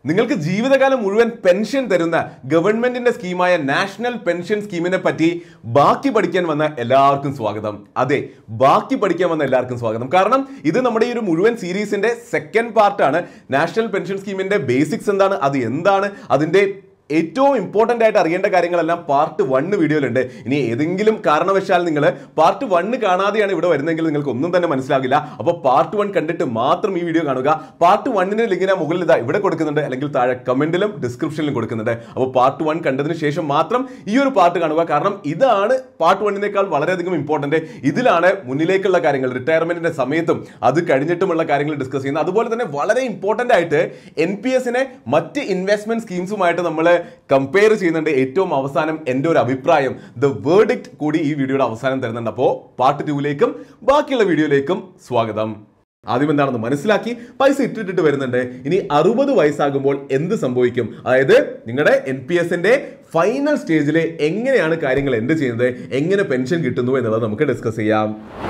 നിങ്ങൾക്ക് ജീവിതകാലം മുഴുവൻ പെൻഷൻ തരുന്ന ഗവൺമെന്റിന്റെ സ്കീമായ നാഷണൽ പെൻഷൻ സ്കീമിനെ പറ്റി ബാക്കി പഠിക്കാൻ വന്ന എല്ലാവർക്കും സ്വാഗതം അതെ ബാക്കി പഠിക്കാൻ വന്ന എല്ലാവർക്കും സ്വാഗതം കാരണം ഇത് നമ്മുടെ ഈ ഒരു മുഴുവൻ സീരീസിന്റെ സെക്കൻഡ് പാർട്ടാണ് നാഷണൽ പെൻഷൻ സ്കീമിന്റെ ബേസിക്സ് എന്താണ് അത് എന്താണ് അതിന്റെ ഏറ്റവും ഇമ്പോർട്ടൻ്റ് ആയിട്ട് അറിയേണ്ട കാര്യങ്ങളെല്ലാം പാർട്ട് വണ്ണ് വീഡിയോയിലുണ്ട് ഇനി ഏതെങ്കിലും കാരണവശാൽ നിങ്ങൾ പാർട്ട് വണ്ണ് കാണാതെയാണ് ഇവിടെ വരുന്നതെങ്കിൽ നിങ്ങൾക്ക് ഒന്നും തന്നെ മനസ്സിലാകില്ല അപ്പോൾ പാർട്ട് വൺ കണ്ടിട്ട് മാത്രം ഈ വീഡിയോ കാണുക പാർട്ട് വണ്ണിന് ലിങ്ക് ഞാൻ മുകളിൽ ഇതാ ഇവിടെ കൊടുക്കുന്നുണ്ട് അല്ലെങ്കിൽ താഴെ കമന്റിലും ഡിസ്ക്രിപ്ഷനിലും കൊടുക്കുന്നുണ്ട് അപ്പോൾ പാർട്ട് വൺ കണ്ടതിന് ശേഷം മാത്രം ഈ ഒരു പാർട്ട് കാണുക കാരണം ഇതാണ് പാർട്ട് വണ്ണിനേക്കാൾ വളരെയധികം ഇമ്പോർട്ടന്റ് ഇതിലാണ് മുന്നിലേക്കുള്ള കാര്യങ്ങൾ റിട്ടയർമെന്റിന്റെ സമയത്തും അത് കഴിഞ്ഞിട്ടുമുള്ള കാര്യങ്ങൾ ഡിസ്കസ് ചെയ്യുന്നത് അതുപോലെ തന്നെ വളരെ ഇമ്പോർട്ടന്റ് ആയിട്ട് എൻ പി എസിനെ മറ്റ് ഇൻവെസ്റ്റ്മെന്റ് സ്കീംസുമായിട്ട് നമ്മൾ കമ്പയർ ചെയ്യുന്നുണ്ട് ഏറ്റവും അവസാനം എൻ്റെ ഒരു അഭിപ്രായം ദ വേർഡിക്റ്റ് കൂടി ഈ വീഡിയോയുടെ അവസാനം തരുന്നുണ്ട് അപ്പോൾ പാർട്ട് ടൂവിലേക്കും ബാക്കിയുള്ള വീഡിയോയിലേക്കും സ്വാഗതം ആദ്യം എന്താണെന്ന് മനസ്സിലാക്കി പൈസ ഇട്ടിട്ടിട്ട് വരുന്നുണ്ട് ഇനി അറുപത് വയസ്സാകുമ്പോൾ എന്ത് സംഭവിക്കും അതായത് നിങ്ങളുടെ എൻ പി എസിന്റെ ഫൈനൽ സ്റ്റേജിൽ എങ്ങനെയാണ് കാര്യങ്ങൾ എന്ത് ചെയ്യുന്നത് എങ്ങനെ പെൻഷൻ കിട്ടുന്നു എന്നുള്ളത് നമുക്ക് ഡിസ്കസ് ചെയ്യാം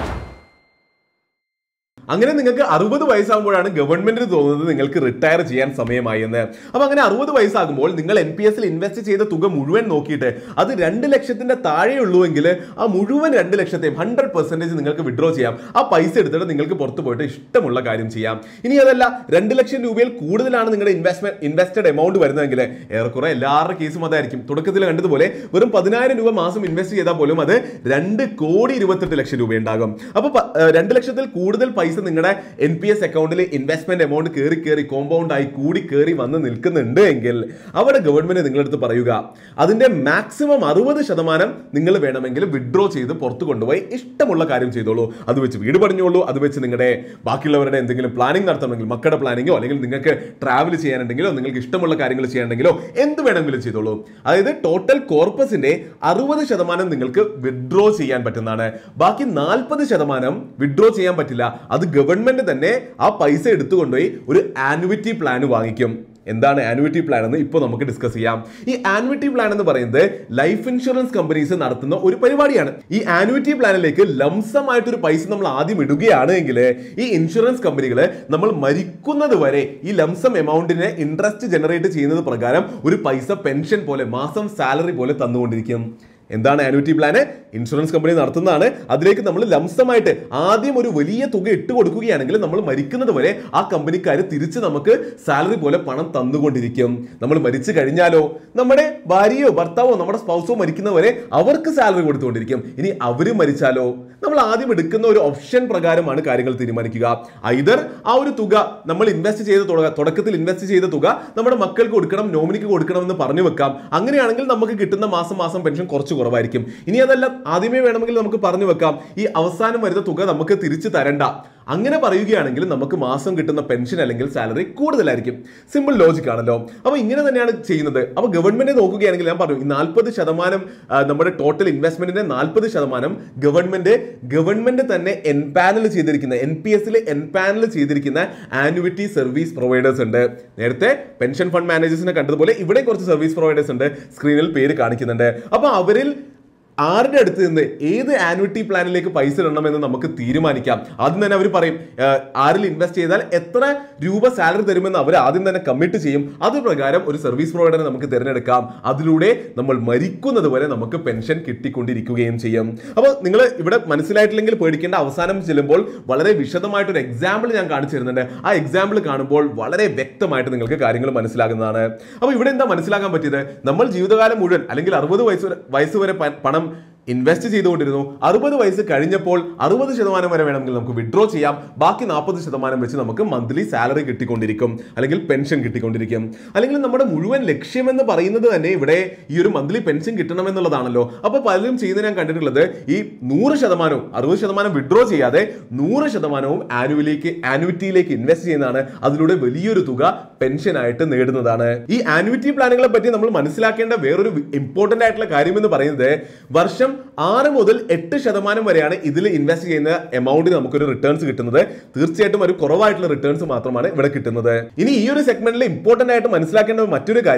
അങ്ങനെ നിങ്ങൾക്ക് അറുപത് വയസ്സാകുമ്പോഴാണ് ഗവൺമെന്റിന് തോന്നുന്നത് നിങ്ങൾക്ക് റിട്ടയർ ചെയ്യാൻ സമയമായി എന്ന് അപ്പൊ അങ്ങനെ അറുപത് വയസ്സാകുമ്പോൾ നിങ്ങൾ എൻ പി എസിൽ ഇൻവെസ്റ്റ് ചെയ്ത തുക മുഴുവൻ നോക്കിയിട്ട് അത് രണ്ട് ലക്ഷത്തിന്റെ താഴെയുള്ളൂവെങ്കിൽ ആ മുഴുവൻ രണ്ട് ലക്ഷത്തെയും ഹൺഡ്രഡ് പെർസെന്റേജ് നിങ്ങൾക്ക് വിഡ്രോ ചെയ്യാം ആ പൈസ എടുത്തിട്ട് നിങ്ങൾക്ക് പുറത്ത് പോയിട്ട് ഇഷ്ടമുള്ള കാര്യം ചെയ്യാം ഇനി അതല്ല രണ്ട് ലക്ഷം രൂപയിൽ കൂടുതലാണ് നിങ്ങളുടെ ഇൻവെസ്റ്റ്മെന്റ് ഇൻവെസ്റ്റഡ് എമൗണ്ട് വരുന്നതെങ്കിൽ ഏറെക്കുറെ എല്ലാവരുടെ കേസും അതായിരിക്കും തുടക്കത്തിൽ കണ്ടതുപോലെ വെറും പതിനായിരം രൂപ മാസം ഇൻവെസ്റ്റ് ചെയ്താൽ പോലും അത് രണ്ട് കോടി ഇരുപത്തെട്ട് ലക്ഷം രൂപ ഉണ്ടാകും അപ്പൊ പ- ഏഹ് രണ്ട് ലക്ഷത്തിൽ കൂടുതൽ പൈസ നിങ്ങളുടെ എൻ പി എസ് അക്കൗണ്ടിൽ ഇൻവെസ്റ്റ്മെന്റ് എമൗണ്ട് കയറി കയറി കോമ്പൗണ്ട് ആയി കൂടി കയറി വന്ന് നിൽക്കുന്നുണ്ട് എങ്കിൽ അവിടെ ഗവൺമെന്റ് നിങ്ങളടുത്ത് പറയുക അതിന്റെ മാക്സിമം അറുപത് ശതമാനം നിങ്ങൾ വേണമെങ്കിൽ വിഡ്രോ ചെയ്ത് പുറത്ത് കൊണ്ടുപോയി ഇഷ്ടമുള്ള കാര്യം ചെയ്തോളൂ അത് വെച്ച് വീട് പണിഞ്ഞോളൂ അത് വെച്ച് നിങ്ങളുടെ ബാക്കിയുള്ളവരുടെ എന്തെങ്കിലും പ്ലാനിങ് നടത്തണമെങ്കിൽ മക്കളുടെ പ്ലാനിങ്ങോ അല്ലെങ്കിൽ നിങ്ങൾക്ക് ട്രാവൽ ചെയ്യാനുണ്ടെങ്കിലോ നിങ്ങൾക്ക് ഇഷ്ടമുള്ള കാര്യങ്ങൾ ചെയ്യാനുണ്ടെങ്കിലോ എന്ത് വേണമെങ്കിലും ചെയ്തോളൂ അതായത് ടോട്ടൽ കോർപ്പസിന്റെ അറുപത് ശതമാനം നിങ്ങൾക്ക് വിഡ്രോ ചെയ്യാൻ പറ്റുന്നതാണ് ബാക്കി നാൽപ്പത് ശതമാനം വിഡ്രോ ചെയ്യാൻ പറ്റില്ല അത് ഗവൺമെന്റ് തന്നെ ആ പൈസ എടുത്തുകൊണ്ടുപോയി ഒരു ആനുവിറ്റി പ്ലാൻ വാങ്ങിക്കും എന്താണ് ആനുവിറ്റി പ്ലാൻ എന്ന് ഇപ്പോൾ നമുക്ക് ഡിസ്കസ് ചെയ്യാം ഈ ആനുവിറ്റി പ്ലാൻ എന്ന് പറയുന്നത് ലൈഫ് ഇൻഷുറൻസ് കമ്പനീസ് നടത്തുന്ന ഒരു പരിപാടിയാണ് ഈ ആനുവിറ്റി പ്ലാനിലേക്ക് ലംസമായിട്ടൊരു പൈസ നമ്മൾ ആദ്യം ഇടുകയാണ് എങ്കിൽ ഈ ഇൻഷുറൻസ് കമ്പനികൾ നമ്മൾ മരിക്കുന്നത് വരെ ഈ ലംസം എമൗണ്ടിനെ ഇൻട്രസ്റ്റ് ജനറേറ്റ് ചെയ്യുന്നത് പ്രകാരം ഒരു പൈസ പെൻഷൻ പോലെ മാസം സാലറി പോലെ തന്നുകൊണ്ടിരിക്കും എന്താണ് ആനുവിറ്റി പ്ലാന് ഇൻഷുറൻസ് കമ്പനി നടത്തുന്നതാണ് അതിലേക്ക് നമ്മൾ ലംസമായിട്ട് ആദ്യം ഒരു വലിയ തുക ഇട്ട് കൊടുക്കുകയാണെങ്കിൽ നമ്മൾ മരിക്കുന്നത് വരെ ആ കമ്പനിക്കാർ തിരിച്ച് നമുക്ക് സാലറി പോലെ പണം തന്നുകൊണ്ടിരിക്കും നമ്മൾ മരിച്ചു കഴിഞ്ഞാലോ നമ്മുടെ ഭാര്യയോ ഭർത്താവോ നമ്മുടെ സ്പൗസോ മരിക്കുന്നവരെ അവർക്ക് സാലറി കൊടുത്തുകൊണ്ടിരിക്കും ഇനി അവര് മരിച്ചാലോ നമ്മൾ ആദ്യം എടുക്കുന്ന ഒരു ഓപ്ഷൻ പ്രകാരമാണ് കാര്യങ്ങൾ തീരുമാനിക്കുക ഐതർ ആ ഒരു തുക നമ്മൾ ഇൻവെസ്റ്റ് ചെയ്ത തുക തുടക്കത്തിൽ ഇൻവെസ്റ്റ് ചെയ്ത തുക നമ്മുടെ മക്കൾക്ക് കൊടുക്കണം നോമിനിക്ക് കൊടുക്കണം എന്ന് പറഞ്ഞു വെക്കാം അങ്ങനെയാണെങ്കിൽ നമുക്ക് കിട്ടുന്ന മാസം മാസം പെൻഷൻ കുറച്ച് കുറവായിരിക്കും ഇനി അതല്ല ആദ്യമേ വേണമെങ്കിൽ നമുക്ക് പറഞ്ഞു വെക്കാം ഈ അവസാനം വരുന്ന തുക നമുക്ക് തിരിച്ചു തരണ്ട അങ്ങനെ പറയുകയാണെങ്കിൽ നമുക്ക് മാസം കിട്ടുന്ന പെൻഷൻ അല്ലെങ്കിൽ സാലറി കൂടുതലായിരിക്കും സിമ്പിൾ ലോജിക് ആണല്ലോ അപ്പോൾ ഇങ്ങനെ തന്നെയാണ് ചെയ്യുന്നത് അപ്പോൾ ഗവൺമെന്റ് നോക്കുകയാണെങ്കിൽ ഞാൻ പറഞ്ഞു ഈ നാൽപ്പത് ശതമാനം ആ, നമ്മുടെ ടോട്ടൽ ഇൻവെസ്റ്റ്മെന്റിന്റെ നാൽപ്പത് ശതമാനം ഗവൺമെന്റ് ഗവൺമെന്റ് തന്നെ എൻപാനൽ ചെയ്തിരിക്കുന്ന എൻ പി എസിൽ എൻപാനൽ ചെയ്തിരിക്കുന്ന ആനുവിറ്റി സർവീസ് പ്രൊവൈഡേഴ്സ് ഉണ്ട് നേരത്തെ പെൻഷൻ ഫണ്ട് മാനേജേഴ്സിനെ കണ്ടതുപോലെ ഇവിടെ കുറച്ച് സർവീസ് പ്രൊവൈഡേഴ്സ് ഉണ്ട് സ്ക്രീനിൽ പേര് കാണിക്കുന്നുണ്ട് അപ്പോൾ അവരിൽ ആരുടെ അടുത്ത് നിന്ന് ഏത് ആനുവിറ്റി പ്ലാനിലേക്ക് പൈസ ഇടണമെന്ന് നമുക്ക് തീരുമാനിക്കാം ആദ്യം തന്നെ അവർ പറയും "ഏഹ്, ആരിൽ ഇൻവെസ്റ്റ് ചെയ്താൽ എത്ര രൂപ സാലറി തരുമെന്ന് അവർ ആദ്യം തന്നെ കമ്മിറ്റ് ചെയ്യും അത് പ്രകാരം ഒരു സർവീസ് പ്രൊവൈഡറെ നമുക്ക് തിരഞ്ഞെടുക്കാം അതിലൂടെ നമ്മൾ മരിക്കുന്നത് വരെ നമുക്ക് പെൻഷൻ കിട്ടിക്കൊണ്ടിരിക്കുകയും ചെയ്യും അപ്പോൾ നിങ്ങൾ ഇവിടെ മനസ്സിലായിട്ടില്ലെങ്കിൽ പേടിക്കേണ്ട അവസാനം ചെല്ലുമ്പോൾ വളരെ വിശദമായിട്ടൊരു എക്സാമ്പിൾ ഞാൻ കാണിച്ചു തരുന്നുണ്ട് ആ എക്സാമ്പിൾ കാണുമ്പോൾ വളരെ വ്യക്തമായിട്ട് നിങ്ങൾക്ക് കാര്യങ്ങൾ മനസ്സിലാകുന്നതാണ് അപ്പോൾ ഇവിടെ എന്താ മനസ്സിലാക്കാൻ പറ്റിയത് നമ്മൾ ജീവിതകാലം മുഴുവൻ അല്ലെങ്കിൽ അറുപത് വയസ്സ് വരെ വയസ്സ് വരെ പ- പണം ഇൻവെസ്റ്റ് ചെയ്തുകൊണ്ടിരുന്നു അറുപത് വയസ്സ് കഴിഞ്ഞപ്പോൾ അറുപത് ശതമാനം വരെ വേണമെങ്കിൽ നമുക്ക് വിഡ്രോ ചെയ്യാം ബാക്കി നാൽപ്പത് ശതമാനം വെച്ച് നമുക്ക് മന്ത്ലി സാലറി കിട്ടിക്കൊണ്ടിരിക്കും അല്ലെങ്കിൽ പെൻഷൻ കിട്ടിക്കൊണ്ടിരിക്കും അല്ലെങ്കിൽ നമ്മുടെ മുഴുവൻ ലക്ഷ്യമെന്ന് പറയുന്നത് തന്നെ ഇവിടെ ഈ ഒരു മന്ത്ലി പെൻഷൻ കിട്ടണമെന്നുള്ളതാണല്ലോ അപ്പോൾ പലരും ചെയ്യുന്നത് ഞാൻ കണ്ടിട്ടുള്ളത് ഈ നൂറ് ശതമാനവും അറുപത് ശതമാനം വിഡ്രോ ചെയ്യാതെ നൂറ് ശതമാനവും ആനുവലിലേക്ക് ആനുവിറ്റിയിലേക്ക് ഇൻവെസ്റ്റ് ചെയ്യുന്നതാണ് അതിലൂടെ വലിയൊരു തുക പെൻഷനായിട്ട് നേടുന്നതാണ് ഈ ആനുവിറ്റി പ്ലാനുകളെ പറ്റി നമ്മൾ മനസ്സിലാക്കേണ്ട വേറൊരു ഇമ്പോർട്ടന്റ് ആയിട്ടുള്ള കാര്യം എന്ന് പറയുന്നത് വർഷം ആറ് മുതൽ എട്ട് ശതമാനം വരെയാണ് ഇതിൽ ഇൻവെസ്റ്റ് ചെയ്യുന്ന എമൗണ്ടിന് നമുക്കൊരു റിട്ടേൺസ് കിട്ടുന്നത് തീർച്ചയായിട്ടും ഒരു കുറവായിട്ടുള്ള റിട്ടേൺസ് മാത്രമാണ് ഇവിടെ കിട്ടുന്നത് ഇനി ഈ ഒരു സെഗ്മെന്റിൽ ഇമ്പോർട്ടന്റ് ആയിട്ട് മനസ്സിലാക്കേണ്ട മറ്റൊരു കാര്യം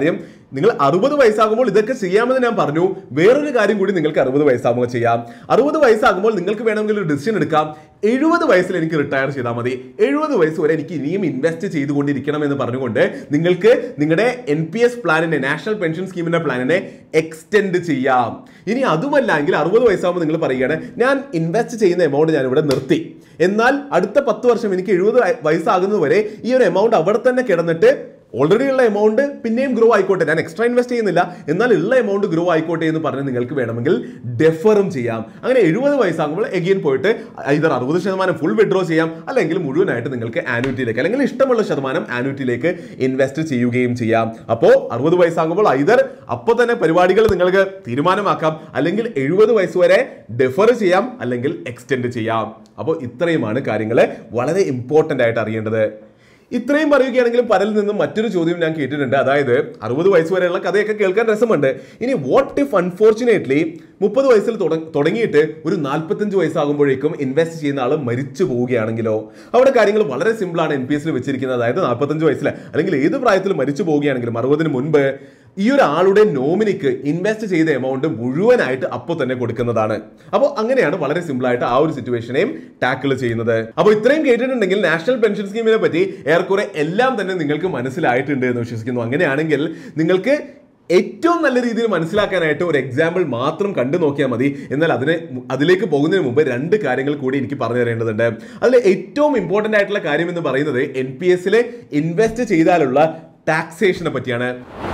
നിങ്ങൾ അറുപത് വയസ്സാകുമ്പോൾ ഇതൊക്കെ ചെയ്യാമെന്ന് ഞാൻ പറഞ്ഞു വേറൊരു കാര്യം കൂടി നിങ്ങൾക്ക് അറുപത് വയസ്സാകുമ്പോൾ ചെയ്യാം അറുപത് വയസ്സാകുമ്പോൾ നിങ്ങൾക്ക് വേണമെങ്കിൽ ഒരു ഡിസിഷൻ എടുക്കാം എഴുപത് വയസ്സിൽ എനിക്ക് റിട്ടയർ ചെയ്താൽ മതി എഴുപത് വയസ്സ് വരെ എനിക്ക് ഇനിയും ഇൻവെസ്റ്റ് ചെയ്തുകൊണ്ടിരിക്കണം എന്ന് പറഞ്ഞുകൊണ്ട് നിങ്ങൾക്ക് നിങ്ങളുടെ എൻ പി എസ് പ്ലാനിനെ നാഷണൽ പെൻഷൻ സ്കീമിന്റെ പ്ലാനിനെ എക്സ്റ്റെൻഡ് ചെയ്യാം ഇനി അതുമല്ല എങ്കിൽ അറുപത് വയസ്സാകുമ്പോൾ നിങ്ങൾ പറയുകയാണ് ഞാൻ ഇൻവെസ്റ്റ് ചെയ്യുന്ന എമൗണ്ട് ഞാൻ ഇവിടെ നിർത്തി എന്നാൽ അടുത്ത പത്ത് വർഷം എനിക്ക് എഴുപത് വയസ്സാകുന്നത് വരെ ഈ ഒരു എമൗണ്ട് അവിടെ തന്നെ കിടന്നിട്ട് ഓൾറെഡി ഉള്ള എമൗണ്ട് പിന്നെയും ഗ്രോ ആയിക്കോട്ടെ ഞാൻ എക്സ്ട്രാ ഇൻവെസ്റ്റ് ചെയ്യുന്നില്ല എന്നാൽ ഉള്ള എമൗണ്ട് ഗ്രോ ആയിക്കോട്ടെ എന്ന് പറഞ്ഞ് നിങ്ങൾക്ക് വേണമെങ്കിൽ ഡെഫറും ചെയ്യാം അങ്ങനെ എഴുപത് വയസ്സാകുമ്പോൾ എഗെയിൻ പോയിട്ട് ഇതർ അറുപത് ശതമാനം ഫുൾ വിഡ്രോ ചെയ്യാം അല്ലെങ്കിൽ മുഴുവനായിട്ട് നിങ്ങൾക്ക് ആനുവിറ്റിയിലേക്ക് അല്ലെങ്കിൽ ഇഷ്ടമുള്ള ശതമാനം ആനുവിറ്റിയിലേക്ക് ഇൻവെസ്റ്റ് ചെയ്യുകയും ചെയ്യാം അപ്പോൾ അറുപത് വയസ്സാകുമ്പോൾ ഐതർ അപ്പോൾ തന്നെ പരിപാടികൾ നിങ്ങൾക്ക് തീരുമാനമാക്കാം അല്ലെങ്കിൽ എഴുപത് വയസ്സ് വരെ ഡെഫർ ചെയ്യാം അല്ലെങ്കിൽ എക്സ്റ്റെൻഡ് ചെയ്യാം അപ്പോൾ ഇത്രയുമാണ് കാര്യങ്ങൾ വളരെ ഇമ്പോർട്ടൻ്റ് ആയിട്ട് അറിയേണ്ടത് ഇത്രയും പറയുകയാണെങ്കിലും പലരിൽ നിന്നും മറ്റൊരു ചോദ്യം ഞാൻ കേട്ടിട്ടുണ്ട് അതായത് അറുപത് വയസ്സ് വരെയുള്ള കഥയൊക്കെ കേൾക്കാൻ രസമുണ്ട് ഇനി വാട്ട് ഇഫ് അൺഫോർച്ചുനേറ്റ്ലി മുപ്പത് വയസ്സിൽ തുട- തുടങ്ങിയിട്ട് ഒരു നാൽപ്പത്തഞ്ച് വയസ്സാകുമ്പോഴേക്കും ഇൻവെസ്റ്റ് ചെയ്യുന്ന ആൾ മരിച്ചു പോവുകയാണെങ്കിലോ അവിടെ കാര്യങ്ങൾ വളരെ സിമ്പിളാണ് എൻ പി എസിൽ വെച്ചിരിക്കുന്നത് അതായത് നാൽപ്പത്തഞ്ച് വയസ്സിൽ അല്ലെങ്കിൽ ഏത് പ്രായത്തിൽ മരിച്ചു പോവുകയാണെങ്കിലും അറുപതിന് മുൻപ് ഈ ഒരു ആളുടെ നോമിനിക്ക് ഇൻവെസ്റ്റ് ചെയ്ത എമൗണ്ട് മുഴുവനായിട്ട് അപ്പോൾ തന്നെ കൊടുക്കുന്നതാണ് അപ്പോൾ അങ്ങനെയാണ് വളരെ സിമ്പിൾ ആയിട്ട് ആ ഒരു സിറ്റുവേഷനെയും ടാക്കിൾ ചെയ്യുന്നത് അപ്പോൾ ഇത്രയും കേട്ടിട്ടുണ്ടെങ്കിൽ നാഷണൽ പെൻഷൻ സ്കീമിനെ പറ്റി ഏറെക്കുറെ എല്ലാം തന്നെ നിങ്ങൾക്ക് മനസ്സിലായിട്ടുണ്ട് എന്ന് വിശ്വസിക്കുന്നു അങ്ങനെയാണെങ്കിൽ നിങ്ങൾക്ക് ഏറ്റവും നല്ല രീതിയിൽ മനസ്സിലാക്കാനായിട്ട് ഒരു എക്സാമ്പിൾ മാത്രം കണ്ടു നോക്കിയാൽ മതി എന്നാൽ അതിനെ അതിലേക്ക് പോകുന്നതിന് മുമ്പ് രണ്ട് കാര്യങ്ങൾ കൂടി എനിക്ക് പറഞ്ഞു തരേണ്ടതുണ്ട് അതിൽ ഏറ്റവും ഇമ്പോർട്ടൻ്റ് ആയിട്ടുള്ള കാര്യം എന്ന് പറയുന്നത് എൻ പി എസിൽ ഇൻവെസ്റ്റ് ചെയ്താലുള്ള ടാക്സേഷനെ പറ്റിയാണ്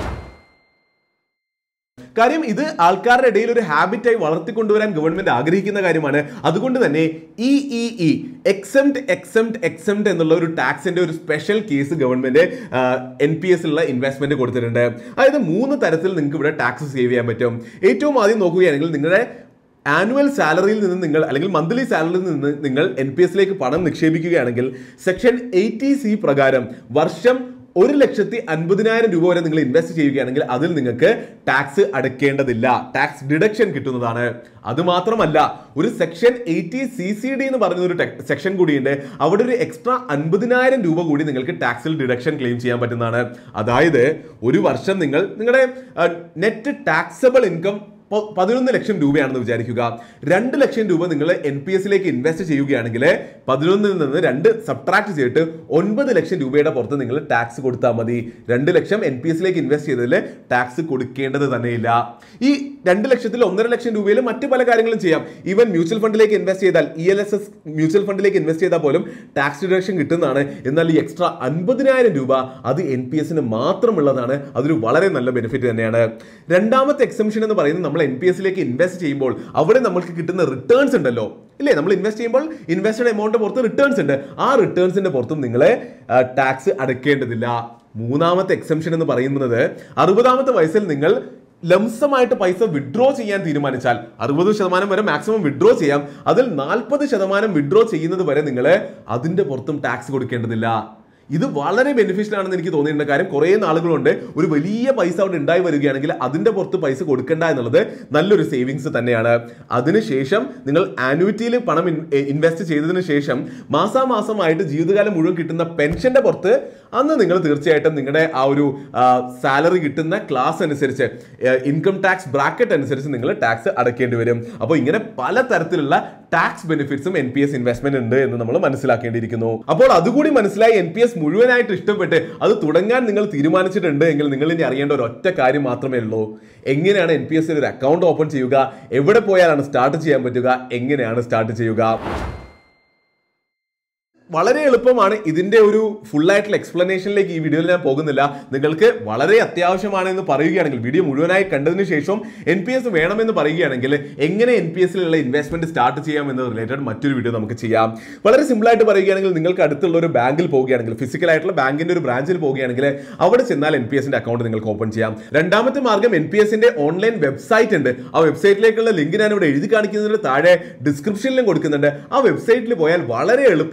കാര്യം ഇത് ആൾക്കാരുടെ ഇടയിൽ ഒരു ഹാബിറ്റായി വളർത്തിക്കൊണ്ടുവരാൻ ഗവൺമെന്റ് ആഗ്രഹിക്കുന്ന കാര്യമാണ് അതുകൊണ്ട് തന്നെ ഇ ഇ ഇ എക്സംറ്റ് എക്സംറ്റ് എക്സംറ്റ് എന്നുള്ള ഒരു ടാക്സിന്റെ ഒരു special case government N P എസിലുള്ള ഇൻവെസ്റ്റ്മെന്റ് കൊടുത്തിട്ടുണ്ട് അതായത് മൂന്ന് തരത്തിൽ നിങ്ങൾക്ക് ഇവിടെ ടാക്സ് സേവ് ചെയ്യാൻ പറ്റും ഏറ്റവും ആദ്യം നോക്കുകയാണെങ്കിൽ നിങ്ങളുടെ ആനുവൽ സാലറിയിൽ നിന്ന് നിങ്ങൾ അല്ലെങ്കിൽ മന്ത്ലി സാലറിയിൽ നിന്ന് നിങ്ങൾ എൻ പി എസിലേക്ക് പണം നിക്ഷേപിക്കുകയാണെങ്കിൽ സെക്ഷൻ എയ്റ്റി സി പ്രകാരം വർഷം ഒരു ലക്ഷത്തി അൻപതിനായിരം രൂപ വരെ നിങ്ങൾ ഇൻവെസ്റ്റ് ചെയ്യുകയാണെങ്കിൽ അതിൽ നിങ്ങൾക്ക് ടാക്സ് അടയ്ക്കേണ്ടതില്ല ടാക്സ് ഡിഡക്ഷൻ കിട്ടുന്നതാണ് അത് മാത്രമല്ല ഒരു section eighty C C D എന്ന് പറയുന്ന ഒരു സെക്ഷൻ കൂടിയുണ്ട് അവിടെ ഒരു എക്സ്ട്രാ അൻപതിനായിരം രൂപ കൂടി നിങ്ങൾക്ക് ടാക്സിൽ ഡിഡക്ഷൻ ക്ലെയിം ചെയ്യാൻ പറ്റുന്നതാണ് അതായത് ഒരു വർഷം നിങ്ങൾ നിങ്ങളുടെ നെറ്റ് ടാക്സബിൾ ഇൻകം പ- പതിനൊന്ന് ലക്ഷം രൂപയാണെന്ന് വിചാരിക്കുക രണ്ട് ലക്ഷം രൂപ നിങ്ങൾ എൻ പി എസിലേക്ക് ഇൻവെസ്റ്റ് ചെയ്യുകയാണെങ്കിൽ പതിനൊന്നിൽ നിന്ന് രണ്ട് സബ്ട്രാക്ട് ചെയ്തിട്ട് ഒൻപത് ലക്ഷം രൂപയുടെ പുറത്ത് നിങ്ങൾ ടാക്സ് കൊടുത്താൽ മതി രണ്ട് ലക്ഷം എൻ പി എസിലേക്ക് ഇൻവെസ്റ്റ് ചെയ്തതിൽ ടാക്സ് കൊടുക്കേണ്ടത് തന്നെയില്ല ഈ രണ്ട് ലക്ഷത്തിൽ ഒന്നര ലക്ഷം രൂപയിൽ മറ്റു പല കാര്യങ്ങളും ചെയ്യാം ഈവൻ മ്യൂച്വൽ ഫണ്ടിലേക്ക് ഇൻവെസ്റ്റ് ചെയ്താൽ E L S S mutual ഫണ്ടിലേക്ക് ഇൻവെസ്റ്റ് ചെയ്താൽ പോലും ടാക്സ് ഡിഡക്ഷൻ കിട്ടുന്നതാണ് എന്നാൽ ഈ എക്സ്ട്രാ അൻപതിനായിരം രൂപ അത് എൻ പി എസിന് മാത്രമുള്ളതാണ് അതൊരു വളരെ നല്ല ബെനിഫിറ്റ് തന്നെയാണ് രണ്ടാമത്തെ എക്സംഷൻ എന്ന് പറയുന്നത് നമ്മൾ എൻ പി എസിലേക്ക് ഇൻവെസ്റ്റ് ചെയ്യുമ്പോൾ അവിടെ നമ്മൾക്ക് കിട്ടുന്ന റിട്ടേൺസ് ഉണ്ടല്ലോ ഇല്ലേ നമ്മൾ ഇൻവെസ്റ്റ് ചെയ്യുമ്പോൾ ഇൻവെസ്റ്റഡ് എമൗണ്ട് പുറത്ത് റിട്ടേൺസ് ഉണ്ട് ആ റിട്ടേൺസിന്റെ പുറത്തും നിങ്ങൾ ടാക്സ് അടയ്ക്കേണ്ടതില്ല മൂന്നാമത്തെ എക്സംഷൻ എന്ന് പറയുന്നത് അറുപതാമത്തെ വയസ്സിൽ നിങ്ങൾ ലംസമായിട്ട് പൈസ വിഡ്രോ ചെയ്യാൻ തീരുമാനിച്ചാൽ അറുപത് ശതമാനം വരെ മാക്സിമം വിഡ്രോ ചെയ്യാം അതിൽ നാൽപ്പത് ശതമാനം വിഡ്രോ ചെയ്യുന്നത് വരെ നിങ്ങൾ അതിന്റെ പുറത്തും ടാക്സ് കൊടുക്കേണ്ടതില്ല ഇത് വളരെ ബെനിഫിഷ്യൽ ആണെന്ന് എനിക്ക് തോന്നിയിട്ടുണ്ട് കാര്യം കുറേ നാളുകളുണ്ട് ഒരു വലിയ പൈസ അവിടെ ഉണ്ടായി വരികയാണെങ്കിൽ അതിന്റെ പുറത്ത് പൈസ കൊടുക്കണ്ട എന്നുള്ളത് നല്ലൊരു സേവിങ്സ് തന്നെയാണ് അതിനുശേഷം നിങ്ങൾ ആനുവിറ്റിയിൽ പണം ഇൻവെസ്റ്റ് ചെയ്തതിന് ശേഷം മാസാമാസമായിട്ട് ജീവിതകാലം മുഴുവൻ കിട്ടുന്ന പെൻഷന്റെ പുറത്ത് അന്ന് നിങ്ങൾ തീർച്ചയായിട്ടും നിങ്ങളുടെ ആ ഒരു സാലറി കിട്ടുന്ന ക്ലാസ് അനുസരിച്ച് ഇൻകം ടാക്സ് ബ്രാക്കറ്റ് അനുസരിച്ച് നിങ്ങൾ ടാക്സ് അടയ്ക്കേണ്ടി വരും അപ്പോൾ ഇങ്ങനെ പല തരത്തിലുള്ള ടാക്സ് ബെനിഫിറ്റ്സും എൻ പി എസ് ഇൻവെസ്റ്റ്മെന്റ് ഉണ്ട് എന്ന് നമ്മൾ മനസ്സിലാക്കേണ്ടിയിരിക്കുന്നു അപ്പോൾ അതുകൂടി മനസ്സിലായി എൻ പി എസ് മുഴുവനായിട്ട് ഇഷ്ടപ്പെട്ട് അത് തുടങ്ങാൻ നിങ്ങൾ തീരുമാനിച്ചിട്ടുണ്ട് എങ്കിൽ നിങ്ങൾ ഇനി അറിയേണ്ട ഒരു ഒറ്റ കാര്യം മാത്രമേ ഉള്ളൂ എങ്ങനെയാണ് എൻ പി എസ് ഒരു അക്കൗണ്ട് ഓപ്പൺ ചെയ്യുക എവിടെ പോയാലാണ് സ്റ്റാർട്ട് ചെയ്യാൻ പറ്റുക എങ്ങനെയാണ് സ്റ്റാർട്ട് ചെയ്യുക വളരെ എളുപ്പമാണ് ഇതിന്റെ ഒരു ഫുൾ ആയിട്ടുള്ള എക്സ്പ്ലനേഷനിലേക്ക് ഈ വീഡിയോയിൽ ഞാൻ പോകുന്നില്ല നിങ്ങൾക്ക് വളരെ അത്യാവശ്യമാണ് എന്ന് പറയുകയാണെങ്കിൽ വീഡിയോ മുഴുവനായി കണ്ടതിന് ശേഷം എൻ പി എസ് വേണമെന്ന് പറയുകയാണെങ്കിൽ എങ്ങനെ എൻ പി എസിലുള്ള ഇൻവെസ്റ്റ്മെന്റ് സ്റ്റാർട്ട് ചെയ്യാം എന്ന് റിലേറ്റഡ് മറ്റൊരു വീഡിയോ നമുക്ക് ചെയ്യാം വളരെ സിമ്പിൾ ആയിട്ട് പറയുകയാണെങ്കിൽ നിങ്ങൾക്ക് അടുത്തുള്ള ഒരു ബാങ്കിൽ പോവുകയാണെങ്കിൽ ഫിസിക്കൽ ആയിട്ടുള്ള ബാങ്കിന്റെ ഒരു ബ്രാഞ്ചിൽ പോവുകയാണെങ്കിൽ അവിടെ ചെന്നാൽ എൻ പി എസിന്റെ അക്കൗണ്ട് നിങ്ങൾക്ക് ഓപ്പൺ ചെയ്യാം രണ്ടാമത്തെ മാർഗം എൻ പി എസിന്റെ ഓൺലൈൻ വെബ്സൈറ്റ് ഉണ്ട് ആ വെബ്സൈറ്റിലേക്കുള്ള ലിങ്ക് ഞാൻ ഇവിടെ എഴുതി കാണിക്കുന്നതിന് താഴെ ഡിസ്ക്രിപ്ഷനിലും കൊടുക്കുന്നുണ്ട് ആ വെബ്സൈറ്റിൽ പോയാൽ വളരെ എളുപ്പത്തിൽ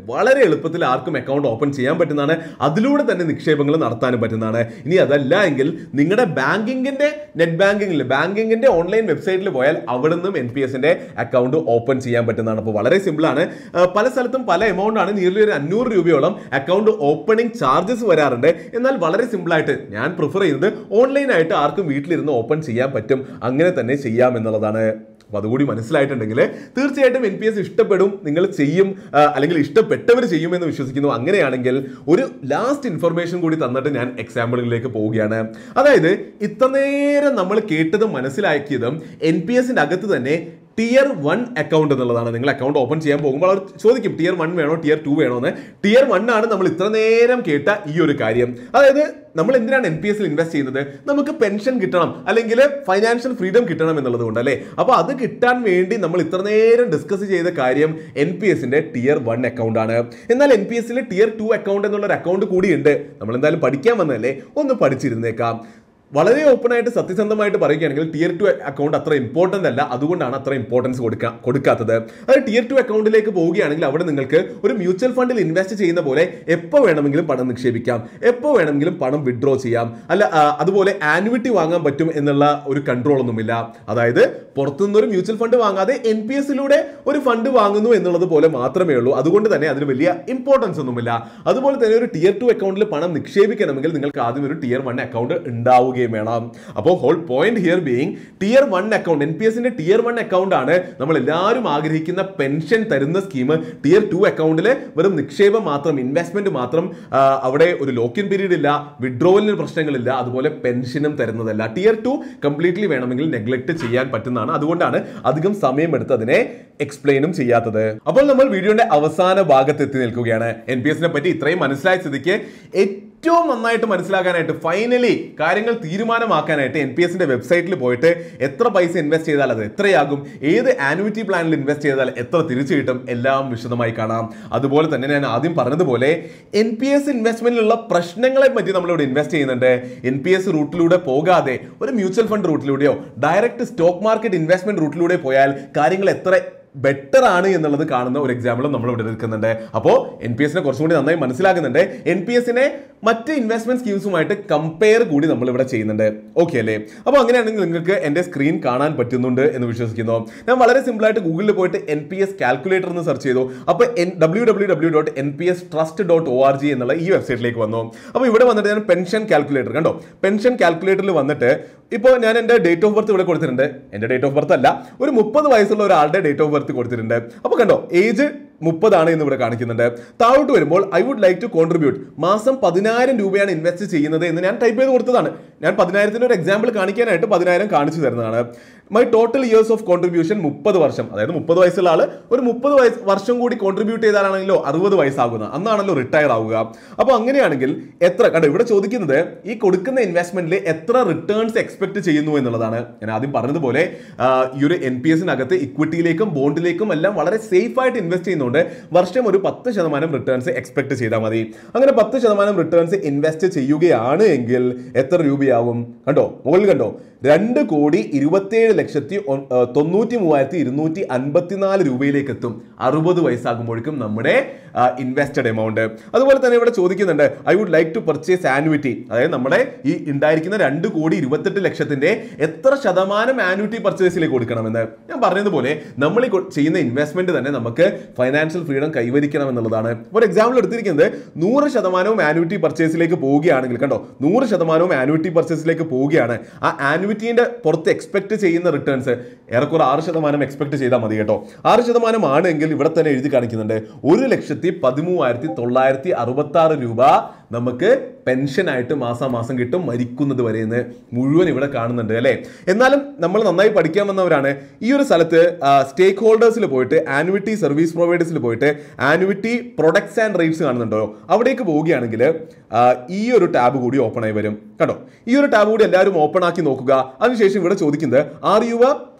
വളരെ എളുപ്പത്തിൽ ആർക്കും അക്കൗണ്ട് ഓപ്പൺ ചെയ്യാൻ പറ്റുന്നതാണ് അതിലൂടെ തന്നെ നിക്ഷേപങ്ങൾ നടത്താനും പറ്റുന്നതാണ് ഇനി അതല്ല എങ്കിൽ നിങ്ങളുടെ ബാങ്കിങ്ങിന്റെ നെറ്റ് ബാങ്കിങ്ങിൽ ബാങ്കിങ്ങിന്റെ ഓൺലൈൻ വെബ്സൈറ്റിൽ പോയാൽ അവിടെ നിന്നും എൻ പി എസിന്റെ അക്കൗണ്ട് ഓപ്പൺ ചെയ്യാൻ പറ്റുന്നതാണ് അപ്പോൾ വളരെ സിമ്പിൾ ആണ് ആ, പല സ്ഥലത്തും പല എമൗണ്ട് ആണ് നിയർലി ഒരു അഞ്ഞൂറ് രൂപയോളം അക്കൗണ്ട് ഓപ്പണിംഗ് ചാർജസ് വരാറുണ്ട് എന്നാൽ വളരെ സിമ്പിൾ ആയിട്ട് ഞാൻ പ്രിഫർ ചെയ്യുന്നത് ഓൺലൈനായിട്ട് ആർക്കും വീട്ടിലിരുന്ന് ഓപ്പൺ ചെയ്യാൻ പറ്റും അങ്ങനെ തന്നെ ചെയ്യാം എന്നുള്ളതാണ് അപ്പോൾ അതുകൂടി മനസ്സിലായിട്ടുണ്ടെങ്കിൽ തീർച്ചയായിട്ടും എൻ പി എസ് ഇഷ്ടപ്പെടും നിങ്ങൾ ചെയ്യും ആ, അല്ലെങ്കിൽ ഇഷ്ടപ്പെട്ടവർ ചെയ്യുമെന്ന് വിശ്വസിക്കുന്നു അങ്ങനെയാണെങ്കിൽ ഒരു ലാസ്റ്റ് ഇൻഫർമേഷൻ കൂടി തന്നിട്ട് ഞാൻ എക്സാമ്പിളുകളിലേക്ക് പോവുകയാണ് അതായത് ഇത്ര നേരം നമ്മൾ കേട്ടതും മനസ്സിലാക്കിയതും എൻ പി എസിന്റെ അകത്ത് തന്നെ ടിയർ വൺ അക്കൗണ്ട് എന്നുള്ളതാണ് നിങ്ങൾ അക്കൗണ്ട് ഓപ്പൺ ചെയ്യാൻ പോകുമ്പോൾ അവർ ചോദിക്കും ടിയർ വൺ വേണോ ടിയർ ടു വേണോ എന്ന് ടിയർ വൺ ആണ് നമ്മൾ ഇത്ര നേരം കേട്ട ഈ ഒരു കാര്യം അതായത് നമ്മൾ എന്തിനാണ് എൻ പി എസിൽ ഇൻവെസ്റ്റ് ചെയ്യുന്നത് നമുക്ക് പെൻഷൻ കിട്ടണം അല്ലെങ്കിൽ ഫൈനാൻഷ്യൽ ഫ്രീഡം കിട്ടണം എന്നുള്ളത് കൊണ്ട് അല്ലേ അപ്പോൾ അത് കിട്ടാൻ വേണ്ടി നമ്മൾ ഇത്ര നേരം ഡിസ്കസ് ചെയ്ത കാര്യം എൻ പി എസിന്റെ ടിയർ വൺ അക്കൗണ്ട് ആണ് എന്നാൽ എൻ പി എസിൽ ടിയർ ടു അക്കൗണ്ട് എന്നുള്ള ഒരു അക്കൗണ്ട് കൂടിയുണ്ട് നമ്മൾ എന്തായാലും പഠിക്കാൻ വന്നതല്ലേ ഒന്ന് പഠിച്ചിരുന്നേക്കാം വളരെ ഓപ്പൺ ആയിട്ട് സത്യസന്ധമായിട്ട് പറയുകയാണെങ്കിൽ ടിയർ ടു അക്കൗണ്ട് അത്ര ഇമ്പോർട്ടന്റ് അല്ല അതുകൊണ്ടാണ് അത്ര ഇമ്പോർട്ടൻസ് കൊടുക്ക കൊടുക്കാത്തത് അത് ടിയർ ടു അക്കൗണ്ടിലേക്ക് പോവുകയാണെങ്കിൽ അവിടെ നിങ്ങൾക്ക് ഒരു മ്യൂച്വൽ ഫണ്ടിൽ ഇൻവെസ്റ്റ് ചെയ്യുന്ന പോലെ എപ്പോൾ വേണമെങ്കിലും പണം നിക്ഷേപിക്കാം എപ്പോൾ വേണമെങ്കിലും പണം വിഡ്രോ ചെയ്യാം അല്ല ആ, അതുപോലെ ആനുവിറ്റി വാങ്ങാൻ പറ്റും എന്നുള്ള ഒരു കൺട്രോൾ ഒന്നുമില്ല അതായത് പുറത്തുനിന്ന് ഒരു മ്യൂച്വൽ ഫണ്ട് വാങ്ങാതെ എൻ പി എസിലൂടെ ഒരു ഫണ്ട് വാങ്ങുന്നു എന്നുള്ളത് പോലെ മാത്രമേ ഉള്ളൂ അതുകൊണ്ട് തന്നെ അതിന് വലിയ ഇമ്പോർട്ടൻസ് ഒന്നുമില്ല അതുപോലെ തന്നെ ഒരു ടിയർ ടു അക്കൗണ്ടിൽ പണം നിക്ഷേപിക്കണമെങ്കിൽ നിങ്ങൾക്ക് ആദ്യം ഒരു ടിയർ വൺ അക്കൗണ്ട് ഉണ്ടാവുകയും വേണം അപ്പോൾ whole point here being tier one account N P എസിന്റെ ടിയർ വൺ അക്കൗണ്ട് ആണ് നമ്മൾ എല്ലാവരും ആഗ്രഹിക്കുന്ന പെൻഷൻ തരുന്ന സ്കീം ടിയർ ടു അക്കൗണ്ടിൽ വെറും നിക്ഷേപം മാത്രം ഇൻവെസ്റ്റ്മെന്റ് മാത്രം ആ, അവിടെ ഒരു ലോക്കിൻ പീരീഡ് ഇല്ല വിഡ്രോവലിന് പ്രശ്നങ്ങളില്ല അതുപോലെ പെൻഷനും തരുന്നതല്ല ടിയർ ടു കംപ്ലീറ്റ്ലി വേണമെങ്കിൽ നെഗ്ലക്ട് ചെയ്യാൻ പറ്റുന്നതാണ് അതുകൊണ്ടാണ് അധികം സമയമെടുത്ത് അതിനെ എക്സ്പ്ലെയിനും ചെയ്യാത്തത് അപ്പോൾ നമ്മൾ വീഡിയോയുടെ അവസാന ഭാഗത്ത് എത്തി നിൽക്കുകയാണ് എൻ പി എസിനെ പറ്റി ഇത്രയും മനസ്സിലായ സ്ഥിതിക്ക് ഏറ്റവും നന്നായിട്ട് മനസ്സിലാക്കാനായിട്ട് ഫൈനലി കാര്യങ്ങൾ തീരുമാനമാക്കാനായിട്ട് എൻ പി എസിന്റെ വെബ്സൈറ്റിൽ പോയിട്ട് എത്ര പൈസ ഇൻവെസ്റ്റ് ചെയ്താൽ അത് എത്രയാകും ഏത് ആനുവിറ്റി പ്ലാനിൽ ഇൻവെസ്റ്റ് ചെയ്താൽ എത്ര തിരിച്ചു കിട്ടും എല്ലാം വിശദമായി കാണാം അതുപോലെ തന്നെ ഞാൻ ആദ്യം പറഞ്ഞതുപോലെ എൻ പി എസ് ഇൻവെസ്റ്റ്മെന്റിലുള്ള പ്രശ്നങ്ങളെ പറ്റി നമ്മളിവിടെ ഇൻവെസ്റ്റ് ചെയ്യുന്നുണ്ട് എൻ പി എസ് റൂട്ടിലൂടെ പോകാതെ ഒരു മ്യൂച്വൽ ഫണ്ട് റൂട്ടിലൂടെയോ ഡയറക്റ്റ് സ്റ്റോക്ക് മാർക്കറ്റ് ഇൻവെസ്റ്റ്മെന്റ് റൂട്ടിലൂടെ പോയാൽ കാര്യങ്ങൾ എത്ര ബെറ്റർ ആണ് എന്നുള്ളത് കാണുന്ന ഒരു എക്സാമ്പിളും നമ്മൾ ഇവിടെ എടുക്കുന്നുണ്ട് അപ്പോൾ എൻ പി എസിനെ കുറച്ചും കൂടി നന്നായി മനസ്സിലാക്കുന്നുണ്ട് എൻ പി എസിനെ മറ്റ് ഇൻവെസ്റ്റ്മെന്റ് സ്കീംസുമായിട്ട് കമ്പയർ കൂടി നമ്മൾ ഇവിടെ ചെയ്യുന്നുണ്ട് ഓക്കെ അല്ലേ അപ്പോൾ അങ്ങനെയാണെങ്കിൽ നിങ്ങൾക്ക് എൻ്റെ സ്ക്രീൻ കാണാൻ പറ്റുന്നുണ്ട് എന്ന് വിശ്വസിക്കുന്നു ഞാൻ വളരെ സിമ്പിൾ ആയിട്ട് ഗൂഗിളിൽ പോയിട്ട് എൻ പി എസ് കാൽക്കുലേറ്റർ എന്ന് സെർച്ച് ചെയ്തു അപ്പോൾ N W W W dot N P S trust dot O R G എന്നുള്ള ഈ വെബ്സൈറ്റിലേക്ക് വന്നു അപ്പോൾ ഇവിടെ വന്നിട്ട് ഞാൻ പെൻഷൻ കാൽക്കുലേറ്റർ കണ്ടോ പെൻഷൻ കാൽക്കുലേറ്ററിൽ വന്നിട്ട് ഇപ്പോൾ ഞാൻ എൻ്റെ ഡേറ്റ് ഓഫ് ബർത്ത് ഇവിടെ കൊടുത്തിട്ടുണ്ട് എൻ്റെ ഡേറ്റ് ഓഫ് ബർത്ത് അല്ല ഒരു മുപ്പത് വയസ്സുള്ള ഒരാളുടെ ഡേറ്റ് ഓഫ് ബർത്ത് കൊടുത്തിട്ടുണ്ട് അപ്പോൾ കണ്ടോ ഏജ് മുപ്പതാണ് എന്ന് ഇവിടെ കാണിക്കുന്നുണ്ട് താഴോട്ട് വരുമ്പോൾ I would like to contribute മാസം പതിനായിരം രൂപയാണ് ഇൻവെസ്റ്റ് ചെയ്യുന്നത് എന്ന് ഞാൻ ടൈപ്പ് ചെയ്ത് കൊടുത്തതാണ് ഞാൻ പതിനായിരത്തിന്റെ ഒരു എക്സാമ്പിൾ കാണിക്കാനായിട്ട് പതിനായിരം കാണിച്ചു തരുന്നതാണ് my total years of contribution മുപ്പത് വർഷം അതായത് മുപ്പത് വയസ്സുള്ള ആള് ഒരു മുപ്പത് വയസ്സ് വർഷം കൂടി കോൺട്രിബ്യൂട്ട് ചെയ്താലാണെങ്കിലോ അറുപത് വയസ്സാകുന്നത് അന്നാണല്ലോ റിട്ടയർ ആവുക അപ്പോൾ അങ്ങനെയാണെങ്കിൽ എത്ര കണ്ടോ ഇവിടെ ചോദിക്കുന്നത് ഈ കൊടുക്കുന്ന ഇൻവെസ്റ്റ്മെന്റിൽ എത്ര റിട്ടേൺസ് എക്സ്പെക്ട് ചെയ്യുന്നു എന്നുള്ളതാണ് ഞാൻ ആദ്യം പറഞ്ഞതുപോലെ ആ, ഈ ഒരു എൻ പി എസിനകത്ത് ഇക്വിറ്റിയിലേക്കും ബോണ്ടിലേക്കും എല്ലാം വളരെ സേഫ് ആയിട്ട് ഇൻവെസ്റ്റ് ചെയ്യുന്നതുകൊണ്ട് വർഷം ഒരു പത്ത് ശതമാനം റിട്ടേൺസ് എക്സ്പെക്ട് ചെയ്താൽ മതി അങ്ങനെ പത്ത് ശതമാനം റിട്ടേൺസ് ഇൻവെസ്റ്റ് ചെയ്യുകയാണ് എങ്കിൽ എത്ര രൂപയാവും കണ്ടോ മുകളിൽ കണ്ടോ രണ്ട് കോടി ഇരുപത്തിയേഴ് ലക്ഷത്തി ഒ- ആ, തൊണ്ണൂറ്റി മൂവായിരത്തി ഇരുന്നൂറ്റി അൻപത്തിനാല് രൂപയിലേക്ക് എത്തും അറുപത് വയസ്സാകുമ്പോഴേക്കും നമ്മുടെ ഇൻവെസ്റ്റഡ് എമൗണ്ട് അതുപോലെ തന്നെ ഇവിടെ ചോദിക്കുന്നുണ്ട് I would like to purchase annuity അതായത് നമ്മുടെ ഈ ഉണ്ടായിരിക്കുന്ന രണ്ട് കോടി ഇരുപത്തെട്ട് ലക്ഷത്തിന്റെ എത്ര ശതമാനം ആനുവിറ്റി പർച്ചേസിലേക്ക് കൊടുക്കണമെന്ന് ഞാൻ പറഞ്ഞതുപോലെ നമ്മൾ ഈ കൊ- ചെയ്യുന്ന ഇൻവെസ്റ്റ്മെന്റ് തന്നെ നമുക്ക് ഫൈനാൻഷ്യൽ ഫ്രീഡം കൈവരിക്കണം എന്നുള്ളതാണ് ഒരു എക്സാമ്പിൾ എടുത്തിരിക്കുന്നത് നൂറ് ശതമാനവും ആനുവിറ്റി പർച്ചേസിലേക്ക് പോവുകയാണെങ്കിൽ കണ്ടോ നൂറ് ശതമാനവും ആനുവിറ്റി പർച്ചേസിലേക്ക് പോവുകയാണ് ആ ആനുവിറ്റീന്റെ പുറത്ത് എക്സ്പെക്ട് ചെയ്യുന്ന റിട്ടേൺസ് ഏറെക്കുറെ ആറ് ശതമാനം എക്സ്പെക്ട് ചെയ്താൽ മതി കേട്ടോ ആറ് ശതമാനം ആണെങ്കിൽ ഇവിടെ തന്നെ എഴുതി കാണിക്കുന്നുണ്ട് ഒരു ലക്ഷത്തി പതിമൂവായിരത്തി തൊള്ളായിരത്തി അറുപത്തി ആറ് രൂപ നമുക്ക് പെൻഷനായിട്ട് മാസാ മാസം കിട്ടും മരിക്കുന്നത് വരെ എന്ന് മുഴുവൻ ഇവിടെ കാണുന്നുണ്ട് അല്ലേ എന്നാലും നമ്മൾ നന്നായി പഠിക്കാൻ വന്നവരാണ് ഈ ഒരു സ്ഥലത്ത് സ്റ്റേക്ക് ഹോൾഡേഴ്സിൽ പോയിട്ട് ആനുവിറ്റി സർവീസ് പ്രൊവൈഡേഴ്സിൽ പോയിട്ട് ആനുവിറ്റി പ്രൊഡക്ട്സ് ആൻഡ് റേറ്റ്സ് കാണുന്നുണ്ടോ അവിടേക്ക് പോവുകയാണെങ്കിൽ ആ, ഈ ഒരു ടാബ് കൂടി ഓപ്പൺ ആയി വരും കണ്ടോ ഈ ഒരു ടാബ് കൂടി എല്ലാവരും ഓപ്പൺ ആക്കി നോക്കുക അതിനുശേഷം ഇവിടെ ചോദിക്കുന്നത് ആർ യു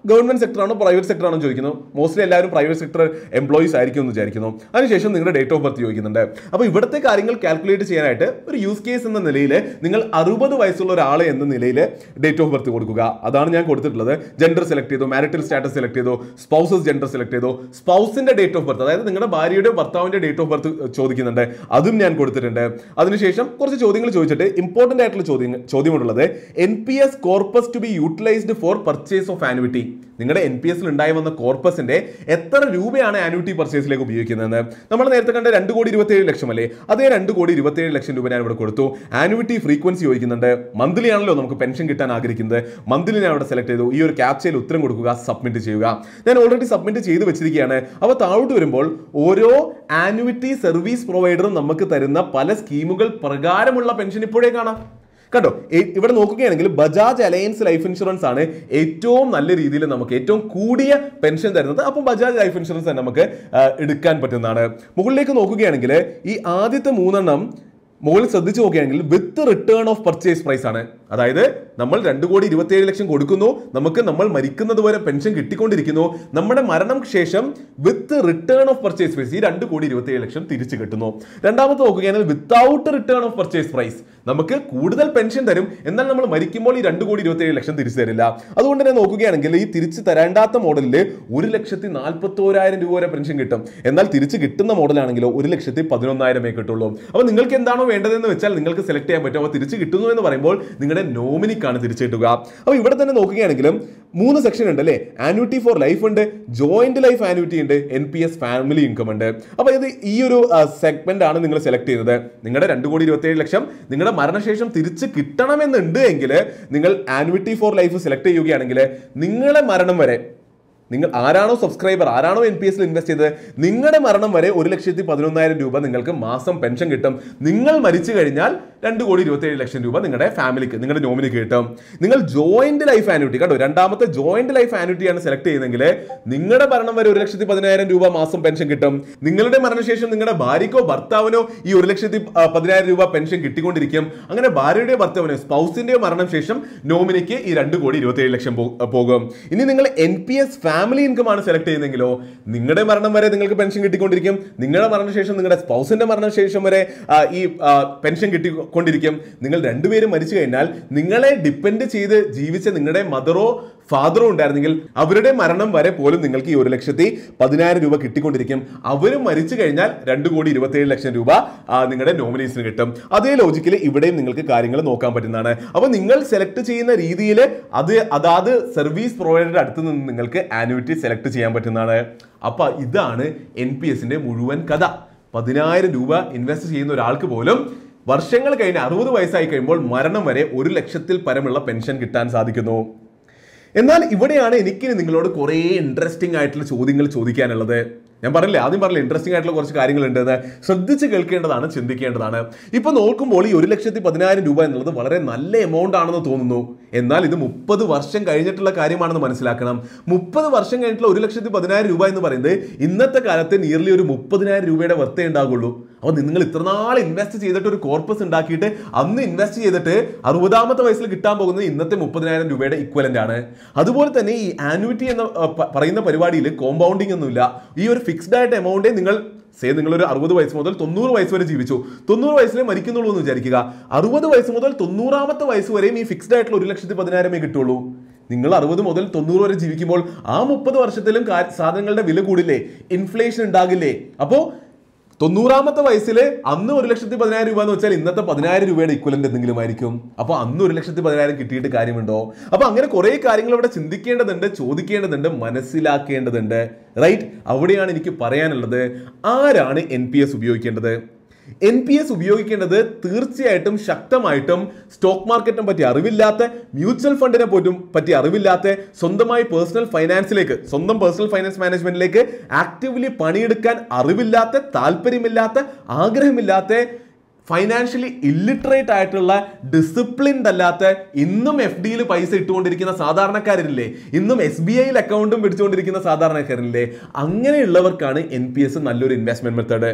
ഗവൺമെന്റ് സെക്ടർ ആണോ പ്രൈവറ്റ് സെക്ടർ ആണോ ചോദിക്കുന്നു മോസ്റ്റ്ലി എല്ലാവരും പ്രൈവറ്റ് സെക്ടർ എംപ്ലോയീസ് ആയിരിക്കും എന്ന് വിചാരിക്കുന്നു അതിനുശേഷം നിങ്ങളുടെ ഡേറ്റ് ഓഫ് ബർത്ത് ചോദിക്കുന്നുണ്ട് അപ്പോൾ ഇവിടുത്തെ കാര്യങ്ങൾ കാൽക്കുലേറ്റ് ചെയ്യാനായിട്ട് ഒരു യൂസ് കേസ് എന്ന നിലയിൽ നിങ്ങൾ അറുപത് വയസ്സുള്ള ഒരാളെ എന്ന നിലയിൽ ഡേറ്റ് ഓഫ് ബർത്ത് കൊടുക്കുക അതാണ് ഞാൻ കൊടുത്തിട്ടുള്ളത് ജെൻഡർ സെലക്ട് ചെയ്തു മാരിറ്റൽ സ്റ്റാറ്റസ് സെലക്ട് ചെയ്തു സ്പൗസസ് ജെൻഡർ സെലക്ട് ചെയ്തു സ്പൗസിന്റെ ഡേറ്റ് ഓഫ് ബർത്ത് അതായത് നിങ്ങളുടെ ഭാര്യയുടെ ഭർത്താവിന്റെ ഡേറ്റ് ഓഫ് ബർത്ത് ചോദിക്കുന്നുണ്ട് അതും ഞാൻ കൊടുത്തിട്ടുണ്ട് അതിനുശേഷം കുറച്ച് ചോദ്യങ്ങൾ ചോദിച്ചിട്ട് ഇമ്പോർട്ടന്റ് ആയിട്ടുള്ള ചോദ്യം ചോദ്യമുള്ളത് N P S corpus to be utilised for purchase of annuity നിങ്ങളുടെ എൻ പി എസിൽ ഉണ്ടായി വന്ന കോർപ്പസിന്റെ എത്ര രൂപയാണ് ആനുവിറ്റി പർച്ചേസിലേക്ക് ഉപയോഗിക്കുന്നത് നമ്മൾ നേരത്തെ കണ്ട രണ്ട് കോടി ഇരുപത്തിയേഴ് ലക്ഷം അല്ലേ അതേ രണ്ട് കോടി ഇരുപത്തിയേഴ് ലക്ഷം രൂപ ഞാൻ ഇവിടെ കൊടുത്തു ആനുവിറ്റി ഫ്രീക്വൻസി ചോദിക്കുന്നുണ്ട് മന്ത്ലി ആണല്ലോ നമുക്ക് പെൻഷൻ കിട്ടാൻ ആഗ്രഹിക്കുന്നത് മന്ത്ലി ഞാൻ അവിടെ സെലക്ട് ചെയ്തു ഈ ഒരു ക്യാപ്ചയിൽ ഉത്തരം കൊടുക്കുക സബ്മിറ്റ് ചെയ്യുക ഞാൻ ഓൾറെഡി സബ്മിറ്റ് ചെയ്ത് വെച്ചിരിക്കുകയാണ് അപ്പോൾ താഴോട്ട് വരുമ്പോൾ ഓരോ ആനുവിറ്റി സർവീസ് പ്രൊവൈഡറും നമുക്ക് തരുന്ന പല സ്കീമുകൾ പ്രകാരമുള്ള പെൻഷൻ ഇപ്പോഴേ കാണാം കണ്ടോ ഏ- ഇവിടെ നോക്കുകയാണെങ്കിൽ ബജാജ് അലയൻസ് ലൈഫ് ഇൻഷുറൻസ് ആണ് ഏറ്റവും നല്ല രീതിയിൽ നമുക്ക് ഏറ്റവും കൂടിയ പെൻഷൻ തരുന്നത് അപ്പം ബജാജ് ലൈഫ് ഇൻഷുറൻസ് തന്നെ നമുക്ക് ആ, എടുക്കാൻ പറ്റുന്നതാണ് മുകളിലേക്ക് നോക്കുകയാണെങ്കിൽ ഈ ആദ്യത്തെ മൂന്നെണ്ണം മുകളിൽ ശ്രദ്ധിച്ചു നോക്കുകയാണെങ്കിൽ with return of purchase price ആണ് അതായത് നമ്മൾ രണ്ട് കോടി ഇരുപത്തിയേഴ് ലക്ഷം കൊടുക്കുന്നു നമുക്ക് നമ്മൾ മരിക്കുന്നത് വരെ പെൻഷൻ കിട്ടിക്കൊണ്ടിരിക്കുന്നു നമ്മുടെ മരണം ശേഷം with return of purchase price ഈ രണ്ട് കോടി ഇരുപത്തിയേഴ് ലക്ഷം തിരിച്ചു കിട്ടുന്നു രണ്ടാമത്തെ നോക്കുകയാണെങ്കിൽ without return of purchase price നമുക്ക് കൂടുതൽ പെൻഷൻ തരും എന്നാൽ നമ്മൾ മരിക്കുമ്പോൾ ഈ രണ്ട് കോടി ഇരുപത്തിയേഴ് ലക്ഷം തിരിച്ചു തരില്ല അതുകൊണ്ട് തന്നെ നോക്കുകയാണെങ്കിൽ ഈ തിരിച്ച് തരേണ്ടാത്ത മോഡലിൽ ഒരു ലക്ഷത്തി നാൽപ്പത്തോരായിരം രൂപ വരെ പെൻഷൻ കിട്ടും എന്നാൽ തിരിച്ച് കിട്ടുന്ന മോഡലാണെങ്കിലോ ഒരു ലക്ഷത്തി പതിനൊന്നായിരമേ കിട്ടുള്ളൂ അപ്പോൾ നിങ്ങൾക്ക് എന്താണോ വേണ്ടതെന്ന് വെച്ചാൽ നിങ്ങൾക്ക് സെലക്ട് ചെയ്യാൻ പറ്റും അപ്പോൾ തിരിച്ച് കിട്ടുന്നു എന്ന് പറയുമ്പോൾ നിങ്ങളുടെ നോമിനിക്കാണ് തിരിച്ചു കിട്ടുക അപ്പോൾ ഇവിടെ തന്നെ നോക്കുകയാണെങ്കിലും മൂന്ന് സെക്ഷൻ ഉണ്ട് അല്ലേ ആനുവിറ്റി ഫോർ ലൈഫ് ഉണ്ട് ജോയിന്റ് ലൈഫ് ആനുവിറ്റി ഉണ്ട് N P S family income ഉണ്ട് അപ്പോൾ ഇത് ഈ ഒരു സെഗ്മെന്റ് ആണ് നിങ്ങൾ സെലക്ട് ചെയ്തത് നിങ്ങളുടെ രണ്ട് കോടി ഇരുപത്തിയേഴ് ലക്ഷം നിങ്ങളുടെ മരണശേഷം തിരിച്ച് കിട്ടണമെന്നുണ്ട് എങ്കിൽ നിങ്ങൾ ആനുവിറ്റി ഫോർ ലൈഫ് സെലക്ട് ചെയ്യുകയാണെങ്കിൽ നിങ്ങളെ മരണം വരെ നിങ്ങൾ ആരാണോ സബ്സ്ക്രൈബർ ആരാണോ എൻ പി എസിൽ ഇൻവെസ്റ്റ് ചെയ്തത് നിങ്ങളുടെ മരണം വരെ ഒരു ലക്ഷത്തി പതിനൊന്നായിരം രൂപ നിങ്ങൾക്ക് മാസം പെൻഷൻ കിട്ടും നിങ്ങൾ മരിച്ചു കഴിഞ്ഞാൽ രണ്ട് കോടി ഇരുപത്തിയേഴ് ലക്ഷം രൂപ നിങ്ങളുടെ ഫാമിലിക്ക് നിങ്ങളുടെ നോമിനിക്ക് കിട്ടും നിങ്ങൾ ജോയിന്റ് ലൈഫ് ആനുവിറ്റി കണ്ടോ രണ്ടാമത്തെ ജോയിന്റ് ലൈഫ് ആനുവിറ്റിയാണ് സെലക്ട് ചെയ്യുന്നതെങ്കിൽ നിങ്ങളുടെ മരണം വരെ ഒരു ലക്ഷത്തി പതിനായിരം രൂപ മാസം പെൻഷൻ കിട്ടും നിങ്ങളുടെ മരണശേഷം നിങ്ങളുടെ ഭാര്യക്കോ ഭർത്താവിനോ ഈ ഒരു ലക്ഷത്തി ആ, പതിനായിരം രൂപ പെൻഷൻ കിട്ടിക്കൊണ്ടിരിക്കും അങ്ങനെ ഭാര്യയുടെയോ ഭർത്താവിനോ സ്പൗസിന്റെയോ മരണം ശേഷം നോമിനിക്ക് ഈ രണ്ട് കോടി ഇരുപത്തിയേഴ് ലക്ഷം പോ- പോകും ഇനി നിങ്ങൾ N P S family income ആണ് സെലക്ട് ചെയ്യുന്നതെങ്കിലോ നിങ്ങളുടെ മരണം വരെ നിങ്ങൾക്ക് പെൻഷൻ കിട്ടിക്കൊണ്ടിരിക്കും നിങ്ങളുടെ മരണശേഷം നിങ്ങളുടെ സ്പൗസിന്റെ മരണശേഷം വരെ ആ, ഈ ആ, പെൻഷൻ കിട്ടിക്കൊണ്ടിരിക്കും നിങ്ങൾ രണ്ടുപേരും മരിച്ചു കഴിഞ്ഞാൽ നിങ്ങളെ ഡിപ്പെൻഡ് ചെയ്ത് ജീവിച്ച നിങ്ങളുടെ മദറോ ഫാദറോ ഉണ്ടായിരുന്നെങ്കിൽ അവരുടെ മരണം വരെ പോലും നിങ്ങൾക്ക് ഈ ഒരു ലക്ഷത്തി പതിനായിരം രൂപ കിട്ടിക്കൊണ്ടിരിക്കും അവരും മരിച്ചു കഴിഞ്ഞാൽ രണ്ട് കോടി ഇരുപത്തിയേഴ് ലക്ഷം രൂപ ആ, നിങ്ങളുടെ നോമിനീസിന് കിട്ടും അതേ ലോജിക്കിൽ ഇവിടെയും നിങ്ങൾക്ക് കാര്യങ്ങൾ നോക്കാൻ പറ്റുന്നതാണ് അപ്പോൾ നിങ്ങൾ സെലക്ട് ചെയ്യുന്ന രീതിയിൽ അത് അതാത് സർവീസ് പ്രൊവൈഡറുടെ അടുത്ത് നിന്ന് നിങ്ങൾക്ക് ആനുവിറ്റി സെലക്ട് ചെയ്യാൻ പറ്റുന്നതാണ് അപ്പോൾ ഇതാണ് എൻ പി എസിന്റെ മുഴുവൻ കഥ പതിനായിരം രൂപ ഇൻവെസ്റ്റ് ചെയ്യുന്ന ഒരാൾക്ക് പോലും വർഷങ്ങൾ കഴിഞ്ഞ് അറുപത് വയസ്സായി കഴിയുമ്പോൾ മരണം വരെ ഒരു ലക്ഷത്തിൽ പരമുള്ള പെൻഷൻ കിട്ടാൻ സാധിക്കുന്നു എന്നാൽ ഇവിടെയാണ് എനിക്ക് നിങ്ങളോട് കുറേ ഇൻട്രസ്റ്റിംഗ് ആയിട്ടുള്ള ചോദ്യങ്ങൾ ചോദിക്കാനുള്ളത് ഞാൻ പറഞ്ഞില്ലേ ആദ്യം പറഞ്ഞില്ല ഇൻട്രസ്റ്റിംഗ് ആയിട്ടുള്ള കുറച്ച് കാര്യങ്ങളുണ്ട് എന്ന് ശ്രദ്ധിച്ച് കേൾക്കേണ്ടതാണ് ചിന്തിക്കേണ്ടതാണ് ഇപ്പൊ നോക്കുമ്പോൾ ഈ ഒരു ലക്ഷത്തി പതിനായിരം രൂപ എന്നുള്ളത് വളരെ നല്ല എമൗണ്ട് ആണെന്ന് തോന്നുന്നു എന്നാൽ ഇത് മുപ്പത് വർഷം കഴിഞ്ഞിട്ടുള്ള കാര്യമാണെന്ന് മനസ്സിലാക്കണം മുപ്പത് വർഷം കഴിഞ്ഞിട്ടുള്ള ഒരു ലക്ഷത്തി പതിനായിരം രൂപ എന്ന് പറയുന്നത് ഇന്നത്തെ കാലത്ത് നിയർലി ഒരു മുപ്പതിനായിരം രൂപയുടെ വർത്തേ ഉണ്ടാകുള്ളൂ അപ്പോൾ നിങ്ങൾ ഇത്രനാൾ ഇൻവെസ്റ്റ് ചെയ്തിട്ട് ഒരു കോർപ്പസ് ഉണ്ടാക്കിയിട്ട് അന്ന് ഇൻവെസ്റ്റ് ചെയ്തിട്ട് അറുപതാമത്തെ വയസ്സിൽ കിട്ടാൻ പോകുന്നത് ഇന്നത്തെ മുപ്പതിനായിരം രൂപയുടെ ഇക്വലന്റ് ആണ് അതുപോലെ തന്നെ ഈ ആനുവിറ്റി എന്ന അഹ്, പ- പറയുന്ന പരിപാടിയിൽ കോമ്പൗണ്ടിങ് ഒന്നുമില്ല ഈ ഒരു ഫിക്സ്ഡ് ആയിട്ട് എമൗണ്ടേ നിങ്ങൾ സേ നിങ്ങൾ ഒരു അറുപത് വയസ്സ് മുതൽ തൊണ്ണൂറ് വയസ്സ് വരെ ജീവിച്ചു തൊണ്ണൂറ് വയസ്സിലേ മരിക്കുന്നുള്ളൂ എന്ന് വിചാരിക്കുക അറുപത് വയസ്സ് മുതൽ തൊണ്ണൂറാമത്തെ വയസ്സ് വരെയും ഈ ഫിക്സ്ഡ് ആയിട്ടുള്ള ഒരു ലക്ഷത്തി പതിനായിരമേ കിട്ടുള്ളൂ നിങ്ങൾ അറുപത് മുതൽ തൊണ്ണൂറ് വരെ ജീവിക്കുമ്പോൾ ആ മുപ്പത് വർഷത്തിലും കാ- സാധനങ്ങളുടെ വില കൂടില്ലേ ഇൻഫ്ലേഷൻ ഉണ്ടാകില്ലേ അപ്പോൾ തൊണ്ണൂറാമത്തെ വയസ്സിൽ അന്ന് ഒരു ലക്ഷത്തി പതിനായിരം രൂപ എന്ന് വെച്ചാൽ ഇന്നത്തെ പതിനായിരം രൂപയുടെ ഇക്വലന്റ് എന്തെങ്കിലും ആയിരിക്കും അപ്പോൾ അന്ന് ഒരു ലക്ഷത്തി പതിനായിരം കിട്ടിയിട്ട് കാര്യമുണ്ടോ അപ്പോൾ അങ്ങനെ കുറേ കാര്യങ്ങൾ ഇവിടെ ചിന്തിക്കേണ്ടതുണ്ട് ചോദിക്കേണ്ടതുണ്ട് മനസ്സിലാക്കേണ്ടതുണ്ട് റൈറ്റ് അവിടെയാണ് എനിക്ക് പറയാനുള്ളത് ആരാണ് എൻ പി എസ് ഉപയോഗിക്കേണ്ടത് എൻ പി എസ് ഉപയോഗിക്കേണ്ടത് തീർച്ചയായിട്ടും ശക്തമായിട്ടും സ്റ്റോക്ക് മാർക്കറ്റിനെ പറ്റി അറിവില്ലാത്ത മ്യൂച്വൽ ഫണ്ടിനെ പോലും പറ്റി അറിവില്ലാത്ത സ്വന്തമായി പേഴ്സണൽ ഫൈനാൻസിലേക്ക് സ്വന്തം പേഴ്സണൽ ഫൈനാൻസ് മാനേജ്മെന്റിലേക്ക് ആക്റ്റീവ്ലി പണിയെടുക്കാൻ അറിവില്ലാത്ത താല്പര്യമില്ലാത്ത ആഗ്രഹമില്ലാത്ത ഫൈനാൻഷ്യലി ഇല്ലിറ്ററേറ്റ് ആയിട്ടുള്ള ഡിസിപ്ലിൻഡ് അല്ലാത്ത ഇന്നും എഫ് ഡിയിൽ പൈസ ഇട്ടുകൊണ്ടിരിക്കുന്ന സാധാരണക്കാരില്ലേ ഇന്നും എസ് ബി ഐയിൽ അക്കൗണ്ടും പിടിച്ചുകൊണ്ടിരിക്കുന്ന സാധാരണക്കാരില്ലേ അങ്ങനെയുള്ളവർക്കാണ് എൻ പി എസ് നല്ലൊരു ഇൻവെസ്റ്റ്മെന്റ് മെത്തേഡ്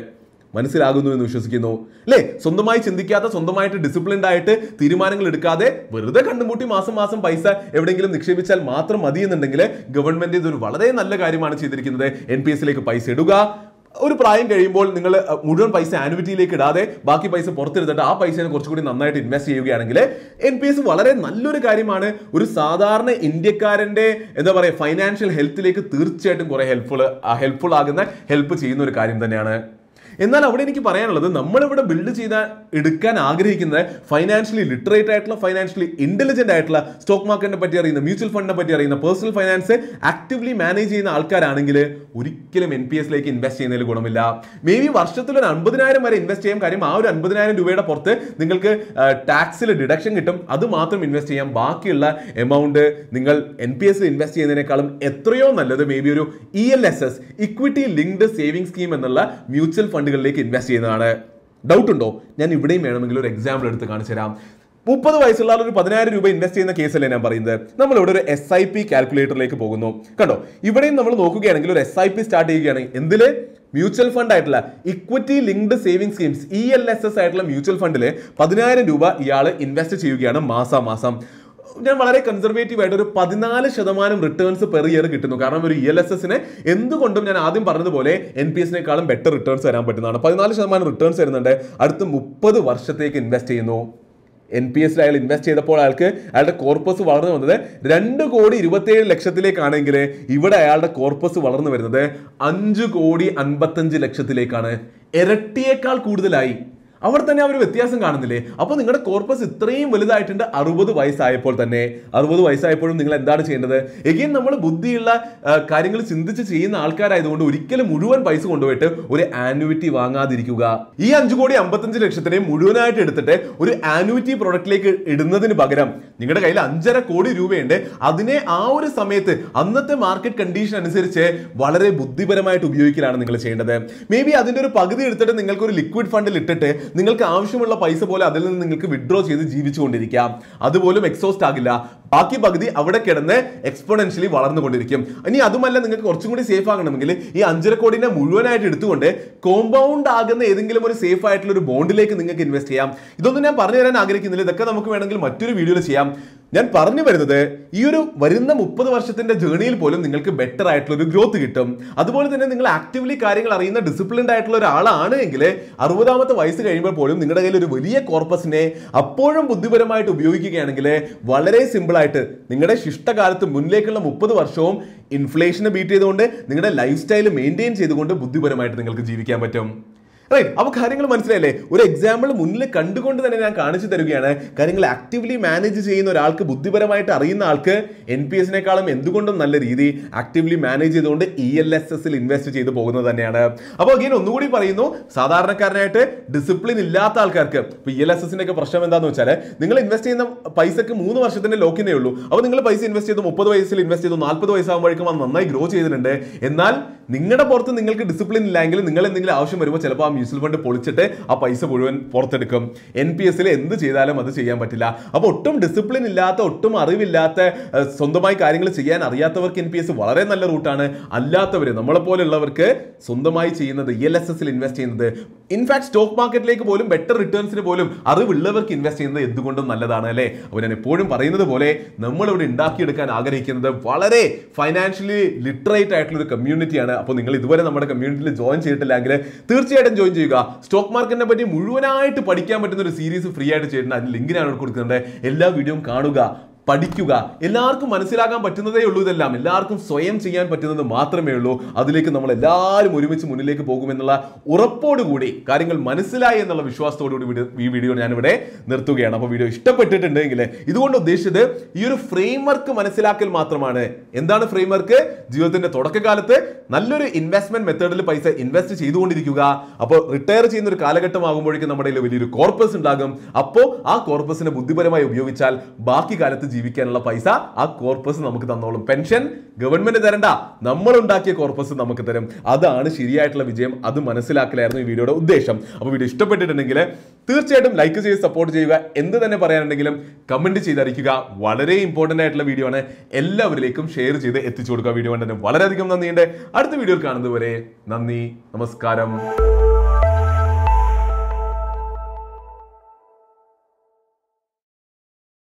മനസ്സിലാകുന്നു എന്ന് വിശ്വസിക്കുന്നു അല്ലേ സ്വന്തമായി ചിന്തിക്കാത്ത സ്വന്തമായിട്ട് ഡിസിപ്ലിൻഡ് ആയിട്ട് തീരുമാനങ്ങൾ എടുക്കാതെ വെറുതെ കണ്ടുമുട്ടി മാസം മാസം പൈസ എവിടെയെങ്കിലും നിക്ഷേപിച്ചാൽ മാത്രം മതി എന്നുണ്ടെങ്കിൽ ഗവൺമെന്റ് ഇതൊരു വളരെ നല്ല കാര്യമാണ് ചെയ്തിരിക്കുന്നത് എൻ പി എസിലേക്ക് പൈസ ഇടുക ഒരു പ്രായം കഴിയുമ്പോൾ നിങ്ങൾ മുഴുവൻ പൈസ ആനുവിറ്റിയിലേക്ക് ഇടാതെ ബാക്കി പൈസ പുറത്തെടുത്തിട്ട് ആ പൈസയെ കുറച്ചുകൂടി നന്നായിട്ട് ഇൻവെസ്റ്റ് ചെയ്യുകയാണെങ്കിൽ എൻ പി എസ് വളരെ നല്ലൊരു കാര്യമാണ് ഒരു സാധാരണ ഇന്ത്യക്കാരന്റെ എന്താ പറയുക ഫൈനാൻഷ്യൽ ഹെൽത്തിലേക്ക് തീർച്ചയായിട്ടും കുറെ ഹെൽപ്ഫുൾ ഹെൽപ്ഫുൾ ആകുന്ന ഹെൽപ്പ് ചെയ്യുന്ന ഒരു കാര്യം തന്നെയാണ് എന്നാൽ അവിടെ എനിക്ക് പറയാനുള്ളത് നമ്മളിവിടെ ബിൽഡ് ചെയ്ത എടുക്കാൻ ആഗ്രഹിക്കുന്ന ഫൈനാൻഷ്യലി ലിറ്ററേറ്റ് ആയിട്ടുള്ള ഫൈനാൻഷ്യലി ഇന്റലിജന്റ് ആയിട്ടുള്ള സ്റ്റോക്ക് മാർക്കറ്റിനെ പറ്റി അറിയുന്ന മ്യൂച്വൽ ഫണ്ടിനെ പറ്റി അറിയുന്ന പേഴ്സണൽ ഫൈനാൻസ് ആക്റ്റീവ്ലി മാനേജ് ചെയ്യുന്ന ആൾക്കാരാണെങ്കിൽ ഒരിക്കലും എൻ പി എസിലേക്ക് ഇൻവെസ്റ്റ് ചെയ്യുന്നതിൽ ഗുണമില്ല മേ ബി വർഷത്തിൽ ഒരു അൻപതിനായിരം വരെ ഇൻവെസ്റ്റ് ചെയ്യാം കാര്യം ആ ഒരു അൻപതിനായിരം രൂപയുടെ പുറത്ത് നിങ്ങൾക്ക് ടാക്സിൽ ഡിഡക്ഷൻ കിട്ടും അത് മാത്രം ഇൻവെസ്റ്റ് ചെയ്യാം ബാക്കിയുള്ള എമൗണ്ട് നിങ്ങൾ എൻ പി എസിൽ ഇൻവെസ്റ്റ് ചെയ്യുന്നതിനേക്കാളും എത്രയോ നല്ലത് മേ ബി ഒരു E L S S equity linked saving scheme എന്നുള്ള മ്യൂച്വൽ ഫണ്ടുകളിലേക്ക് ഇൻവെസ്റ്റ് ചെയ്യുന്നതാണ് ഡൗട്ട് ഉണ്ടോ ഞാൻ ഇവിടെയും വേണമെങ്കിൽ ഒരു എക്സാമ്പിൾ എടുത്ത് കാണിച്ചു തരാം മുപ്പത് വയസ്സുള്ള ആൾ ഒരു പതിനായിരം രൂപ ഇൻവെസ്റ്റ് ചെയ്യുന്ന കേസല്ലേ ഞാൻ പറയുന്നത് നമ്മൾ ഇവിടെ ഒരു എസ് ഐ പി കാൽക്കുലേറ്ററിലേക്ക് പോകുന്നു കണ്ടോ ഇവിടെയും നമ്മൾ നോക്കുകയാണെങ്കിൽ ഒരു എസ് ഐ പി സ്റ്റാർട്ട് ചെയ്യുകയാണെങ്കിൽ എന്തില് മ്യൂച്വൽ ഫണ്ട് ആയിട്ടുള്ള equity linked saving schemes E L S S ആയിട്ടുള്ള മ്യൂച്വൽ ഫണ്ടിൽ പതിനായിരം രൂപ ഇയാൾ ഇൻവെസ്റ്റ് ചെയ്യുകയാണ് മാസാമാസം ഞാൻ വളരെ കൺസർവേറ്റീവ് ആയിട്ട് ഒരു പതിനാല് ശതമാനം റിട്ടേൺസ് പെർ ഇയർ കിട്ടുന്നു കാരണം ഒരു ഇ എൽ എസ് എസിന് എന്തുകൊണ്ടും ഞാൻ ആദ്യം പറഞ്ഞതുപോലെ എൻ പി എസിനേക്കാളും ബെറ്റർ റിട്ടേൺസ് തരാൻ പറ്റുന്നതാണ് പതിനാല് ശതമാനം റിട്ടേൺസ് വരുന്നുണ്ട് അടുത്ത മുപ്പത് വർഷത്തേക്ക് ഇൻവെസ്റ്റ് ചെയ്യുന്നു എൻ പി എസിൽ അയാൾ ഇൻവെസ്റ്റ് ചെയ്തപ്പോൾ അയാൾക്ക് അയാളുടെ കോർപ്പസ് വളർന്നു വന്നത് രണ്ട് കോടി ഇരുപത്തിയേഴ് ലക്ഷത്തിലേക്കാണെങ്കിൽ ഇവിടെ അയാളുടെ കോർപ്പസ് വളർന്നു വരുന്നത് അഞ്ച് കോടി അൻപത്തഞ്ച് ലക്ഷത്തിലേക്കാണ് ഇരട്ടിയേക്കാൾ കൂടുതലായി അവിടെ തന്നെ അവർ വ്യത്യാസം കാണുന്നില്ലേ അപ്പോൾ നിങ്ങളുടെ കോർപ്പസ് ഇത്രയും വലുതായിട്ടുണ്ട് അറുപത് വയസ്സായപ്പോൾ തന്നെ അറുപത് വയസ്സായപ്പോഴും നിങ്ങൾ എന്താണ് ചെയ്യേണ്ടത് എഗെയിൻ നമ്മൾ ബുദ്ധിയുള്ള ആ, കാര്യങ്ങൾ ചിന്തിച്ച് ചെയ്യുന്ന ആൾക്കാരായതുകൊണ്ട് ഒരിക്കലും മുഴുവൻ പൈസ കൊണ്ടുപോയിട്ട് ഒരു ആനുവിറ്റി വാങ്ങാതിരിക്കുക ഈ അഞ്ചു കോടി അമ്പത്തഞ്ച് ലക്ഷത്തിനെ മുഴുവനായിട്ട് എടുത്തിട്ട് ഒരു ആനുവിറ്റി പ്രൊഡക്റ്റിലേക്ക് ഇടുന്നതിന് പകരം നിങ്ങളുടെ കയ്യിൽ അഞ്ചര കോടി രൂപയുണ്ട് അതിനെ ആ ഒരു സമയത്ത് അന്നത്തെ മാർക്കറ്റ് കണ്ടീഷൻ അനുസരിച്ച് വളരെ ബുദ്ധിപരമായിട്ട് ഉപയോഗിക്കലാണ് നിങ്ങൾ ചെയ്യേണ്ടത് മേ ബി അതിന്റെ ഒരു പകുതി എടുത്തിട്ട് നിങ്ങൾക്ക് ഒരു ലിക്വിഡ് ഫണ്ടിൽ ഇട്ടിട്ട് നിങ്ങൾക്ക് ആവശ്യമുള്ള പൈസ പോലെ അതിൽ നിന്ന് നിങ്ങൾക്ക് വിഡ്രോ ചെയ്ത് ജീവിച്ചുകൊണ്ടിരിക്കാം അതുപോലും എക്സോസ്റ്റ് ആകില്ല ബാക്കി പകുതി അവിടെ കിടന്ന് എക്സ്പോണൻഷ്യലി വളർന്നുകൊണ്ടിരിക്കും ഇനി അതുമല്ല നിങ്ങൾക്ക് കുറച്ചും കൂടി സേഫ് ആകണമെങ്കിൽ ഈ അഞ്ചര കോടിനെ മുഴുവനായിട്ട് എടുത്തുകൊണ്ട് കോമ്പൗണ്ട് ആകുന്ന ഏതെങ്കിലും ഒരു സേഫ് ആയിട്ടുള്ള ഒരു ബോണ്ടിലേക്ക് നിങ്ങൾക്ക് ഇൻവെസ്റ്റ് ചെയ്യാം ഇതൊന്നും ഞാൻ പറഞ്ഞു തരാൻ ആഗ്രഹിക്കുന്നില്ല ഇതൊക്കെ നമുക്ക് വേണമെങ്കിൽ മറ്റൊരു വീഡിയോയിൽ ചെയ്യാം ഞാൻ പറഞ്ഞു വരുന്നത് ഈ ഒരു വരുന്ന മുപ്പത് വർഷത്തിന്റെ ജേണിയിൽ പോലും നിങ്ങൾക്ക് ബെറ്റർ ആയിട്ടുള്ള ഒരു ഗ്രോത്ത് കിട്ടും അതുപോലെ തന്നെ നിങ്ങൾ ആക്റ്റീവ്ലി കാര്യങ്ങൾ അറിയുന്ന ഡിസിപ്ലിൻഡ് ആയിട്ടുള്ള ഒരാളാണ് എങ്കിൽ അറുപതാമത്തെ വയസ്സ് കഴിയുമ്പോൾ പോലും നിങ്ങളുടെ കയ്യിൽ ഒരു വലിയ കോർപ്പസിനെ അപ്പോഴും ബുദ്ധിപരമായിട്ട് ഉപയോഗിക്കുകയാണെങ്കിൽ വളരെ സിമ്പിൾ ആയിട്ട് നിങ്ങളുടെ ശിഷ്ടകാലത്ത് മുന്നിലേക്കുള്ള മുപ്പത് വർഷവും ഇൻഫ്ലേഷനെ ബീറ്റ് ചെയ്തുകൊണ്ട് നിങ്ങളുടെ ലൈഫ് സ്റ്റൈൽ മെയിൻറ്റെയിൻ ചെയ്തുകൊണ്ട് ബുദ്ധിപരമായിട്ട് നിങ്ങൾക്ക് ജീവിക്കാൻ പറ്റും റൈറ്റ് അപ്പോൾ കാര്യങ്ങൾ മനസ്സിലായില്ലേ ഒരു എക്സാമ്പിൾ മുന്നിൽ കണ്ടുകൊണ്ട് തന്നെ ഞാൻ കാണിച്ചു തരികയാണ് കാര്യങ്ങൾ ആക്റ്റീവ്ലി മാനേജ് ചെയ്യുന്ന ഒരാൾക്ക് ബുദ്ധിപരമായിട്ട് അറിയുന്ന ആൾക്ക് എൻ പി എസിനേക്കാളും എന്തുകൊണ്ടും നല്ല രീതി ആക്റ്റീവ്ലി മാനേജ് ചെയ്തുകൊണ്ട് ഇ എൽ എസ് എസിൽ ഇൻവെസ്റ്റ് ചെയ്ത് പോകുന്നത് തന്നെയാണ് അപ്പോൾ അഗെയിൻ ഒന്നുകൂടി പറയുന്നു സാധാരണക്കാരനായിട്ട് ഡിസിപ്ലിൻ ഇല്ലാത്ത ആൾക്കാർക്ക് ഇപ്പോൾ ഇ എൽ എസ് എസിന്റെ ഒക്കെ പ്രശ്നം എന്താണെന്ന് വെച്ചാൽ നിങ്ങൾ ഇൻവെസ്റ്റ് ചെയ്യുന്ന പൈസക്ക് മൂന്ന് വർഷത്തിന്റെ ലോക്കിനേ ഉള്ളൂ അപ്പോൾ നിങ്ങൾ പൈസ ഇൻവെസ്റ്റ് ചെയ്തു മുപ്പത് വയസ്സിൽ ഇൻവെസ്റ്റ് ചെയ്തു നാൽപ്പത് വയസ്സാകുമ്പോഴേക്കും അത് നന്നായി ഗ്രോ ചെയ്തിട്ടുണ്ട് എന്നാൽ നിങ്ങളുടെ പുറത്ത് നിങ്ങൾക്ക് ഡിസിപ്ലിൻ ഇല്ലെങ്കിൽ നിങ്ങൾ എന്തെങ്കിലും ആവശ്യം വരുമ്പോൾ ചിലപ്പോൾ ആ മ്യൂച്വൽ ഫണ്ട് പൊളിച്ചിട്ട് ആ പൈസ മുഴുവൻ പുറത്തെടുക്കും എൻ പി എസിൽ എന്ത് ചെയ്താലും അത് ചെയ്യാൻ പറ്റില്ല അപ്പോൾ ഒട്ടും ഡിസിപ്ലിൻ ഇല്ലാത്ത ഒട്ടും അറിവില്ലാത്ത ഏഹ്, സ്വന്തമായി കാര്യങ്ങൾ ചെയ്യാൻ അറിയാത്തവർക്ക് എൻ പി എസ് വളരെ നല്ല റൂട്ടാണ് അല്ലാത്തവർ നമ്മളെ പോലെയുള്ളവർക്ക് സ്വന്തമായി ചെയ്യുന്നത് ഇ എൽ എസ് എസിൽ ഇൻവെസ്റ്റ് ചെയ്യുന്നത് ഇൻഫാക്ട് സ്റ്റോക്ക് മാർക്കറ്റിലേക്ക് പോലും ബെറ്റർ റിട്ടേൺസിന് പോലും അറിവുള്ളവർക്ക് ഇൻവെസ്റ്റ് ചെയ്യുന്നത് എന്തുകൊണ്ടും നല്ലതാണ് അല്ലേ അപ്പോൾ ഞാൻ എപ്പോഴും പറയുന്നത് പോലെ നമ്മളിവിടെ ഉണ്ടാക്കിയെടുക്കാൻ ആഗ്രഹിക്കുന്നത് വളരെ ഫൈനാൻഷ്യലി ലിറ്ററേറ്റ് ആയിട്ടുള്ള ഒരു കമ്മ്യൂണിറ്റിയാണ് അപ്പോൾ നിങ്ങൾ ഇതുവരെ നമ്മുടെ കമ്മ്യൂണിറ്റിയിൽ ജോയിൻ ചെയ്തിട്ടില്ലെങ്കിൽ തീർച്ചയായിട്ടും ജോയിൻ ചെയ്യുക സ്റ്റോക്ക് മാർക്കറ്റിനെ പറ്റി മുഴുവനായിട്ട് പഠിക്കാൻ പറ്റുന്ന ഒരു സീരീസ് ഫ്രീ ആയിട്ട് ചെയ്തിട്ടുണ്ട് അതിന് ലിങ്ക് ഞാൻ ഇവിടെ കൊടുക്കുന്നുണ്ട് എല്ലാ വീഡിയോയും കാണുക പഠിക്കുക എല്ലാവർക്കും മനസ്സിലാക്കാൻ പറ്റുന്നതേ ഉള്ളൂ ഇതെല്ലാം എല്ലാവർക്കും സ്വയം ചെയ്യാൻ പറ്റുന്നത് മാത്രമേ ഉള്ളൂ അതിലേക്ക് നമ്മൾ എല്ലാവരും ഒരുമിച്ച് മുന്നിലേക്ക് പോകുമെന്നുള്ള ഉറപ്പോടുകൂടി കാര്യങ്ങൾ മനസ്സിലായി എന്നുള്ള വിശ്വാസത്തോടുകൂടി വീഡിയോ ഈ വീഡിയോ ഞാനിവിടെ നിർത്തുകയാണ് അപ്പോൾ വീഡിയോ ഇഷ്ടപ്പെട്ടിട്ടുണ്ടെങ്കിൽ ഇതുകൊണ്ട് ഉദ്ദേശിച്ചത് ഈ ഒരു ഫ്രെയിം വർക്ക് മനസ്സിലാക്കൽ മാത്രമാണ് എന്താണ് ഫ്രെയിം വർക്ക് ജീവിതത്തിന്റെ തുടക്കകാലത്ത് നല്ലൊരു ഇൻവെസ്റ്റ്മെന്റ് മെത്തേഡിൽ പൈസ ഇൻവെസ്റ്റ് ചെയ്തുകൊണ്ടിരിക്കുക അപ്പോൾ റിട്ടയർ ചെയ്യുന്ന ഒരു കാലഘട്ടം ആകുമ്പോഴേക്കും നമ്മുടെ കയ്യിൽ വലിയൊരു കോർപ്പസ് ഉണ്ടാകും അപ്പോൾ ആ കോർപ്പസിനെ ബുദ്ധിപരമായി ഉപയോഗിച്ചാൽ ബാക്കി കാലത്ത് ജീവിക്കാനുള്ള പൈസ ആ കോർപ്പസ് നമുക്ക് തന്നോളും പെൻഷൻ ഗവൺമെന്റ് തരണ്ട നമ്മൾ ഉണ്ടാക്കിയ കോർപ്പസ് നമുക്ക് തരും അതാണ് ശരിയായിട്ടുള്ള വിജയം അത് മനസ്സിലാക്കലായിരുന്നു ഈ വീഡിയോയുടെ ഉദ്ദേശം അപ്പോൾ വീഡിയോ ഇഷ്ടപ്പെട്ടിട്ടുണ്ടെങ്കിൽ തീർച്ചയായിട്ടും ലൈക്ക് ചെയ്ത് സപ്പോർട്ട് ചെയ്യുക എന്ത് തന്നെ പറയാനുണ്ടെങ്കിലും കമന്റ് ചെയ്തറിയിക്കുക വളരെ ഇമ്പോർട്ടന്റ് ആയിട്ടുള്ള വീഡിയോ ആണ് എല്ലാവരിലേക്കും ഷെയർ ചെയ്ത് എത്തിച്ചു കൊടുക്കുക വീഡിയോ കണ്ടതിന് വളരെയധികം നന്ദിയുണ്ട് അടുത്ത വീഡിയോയിൽ കാണുന്നത് വരെ നന്ദി നമസ്കാരം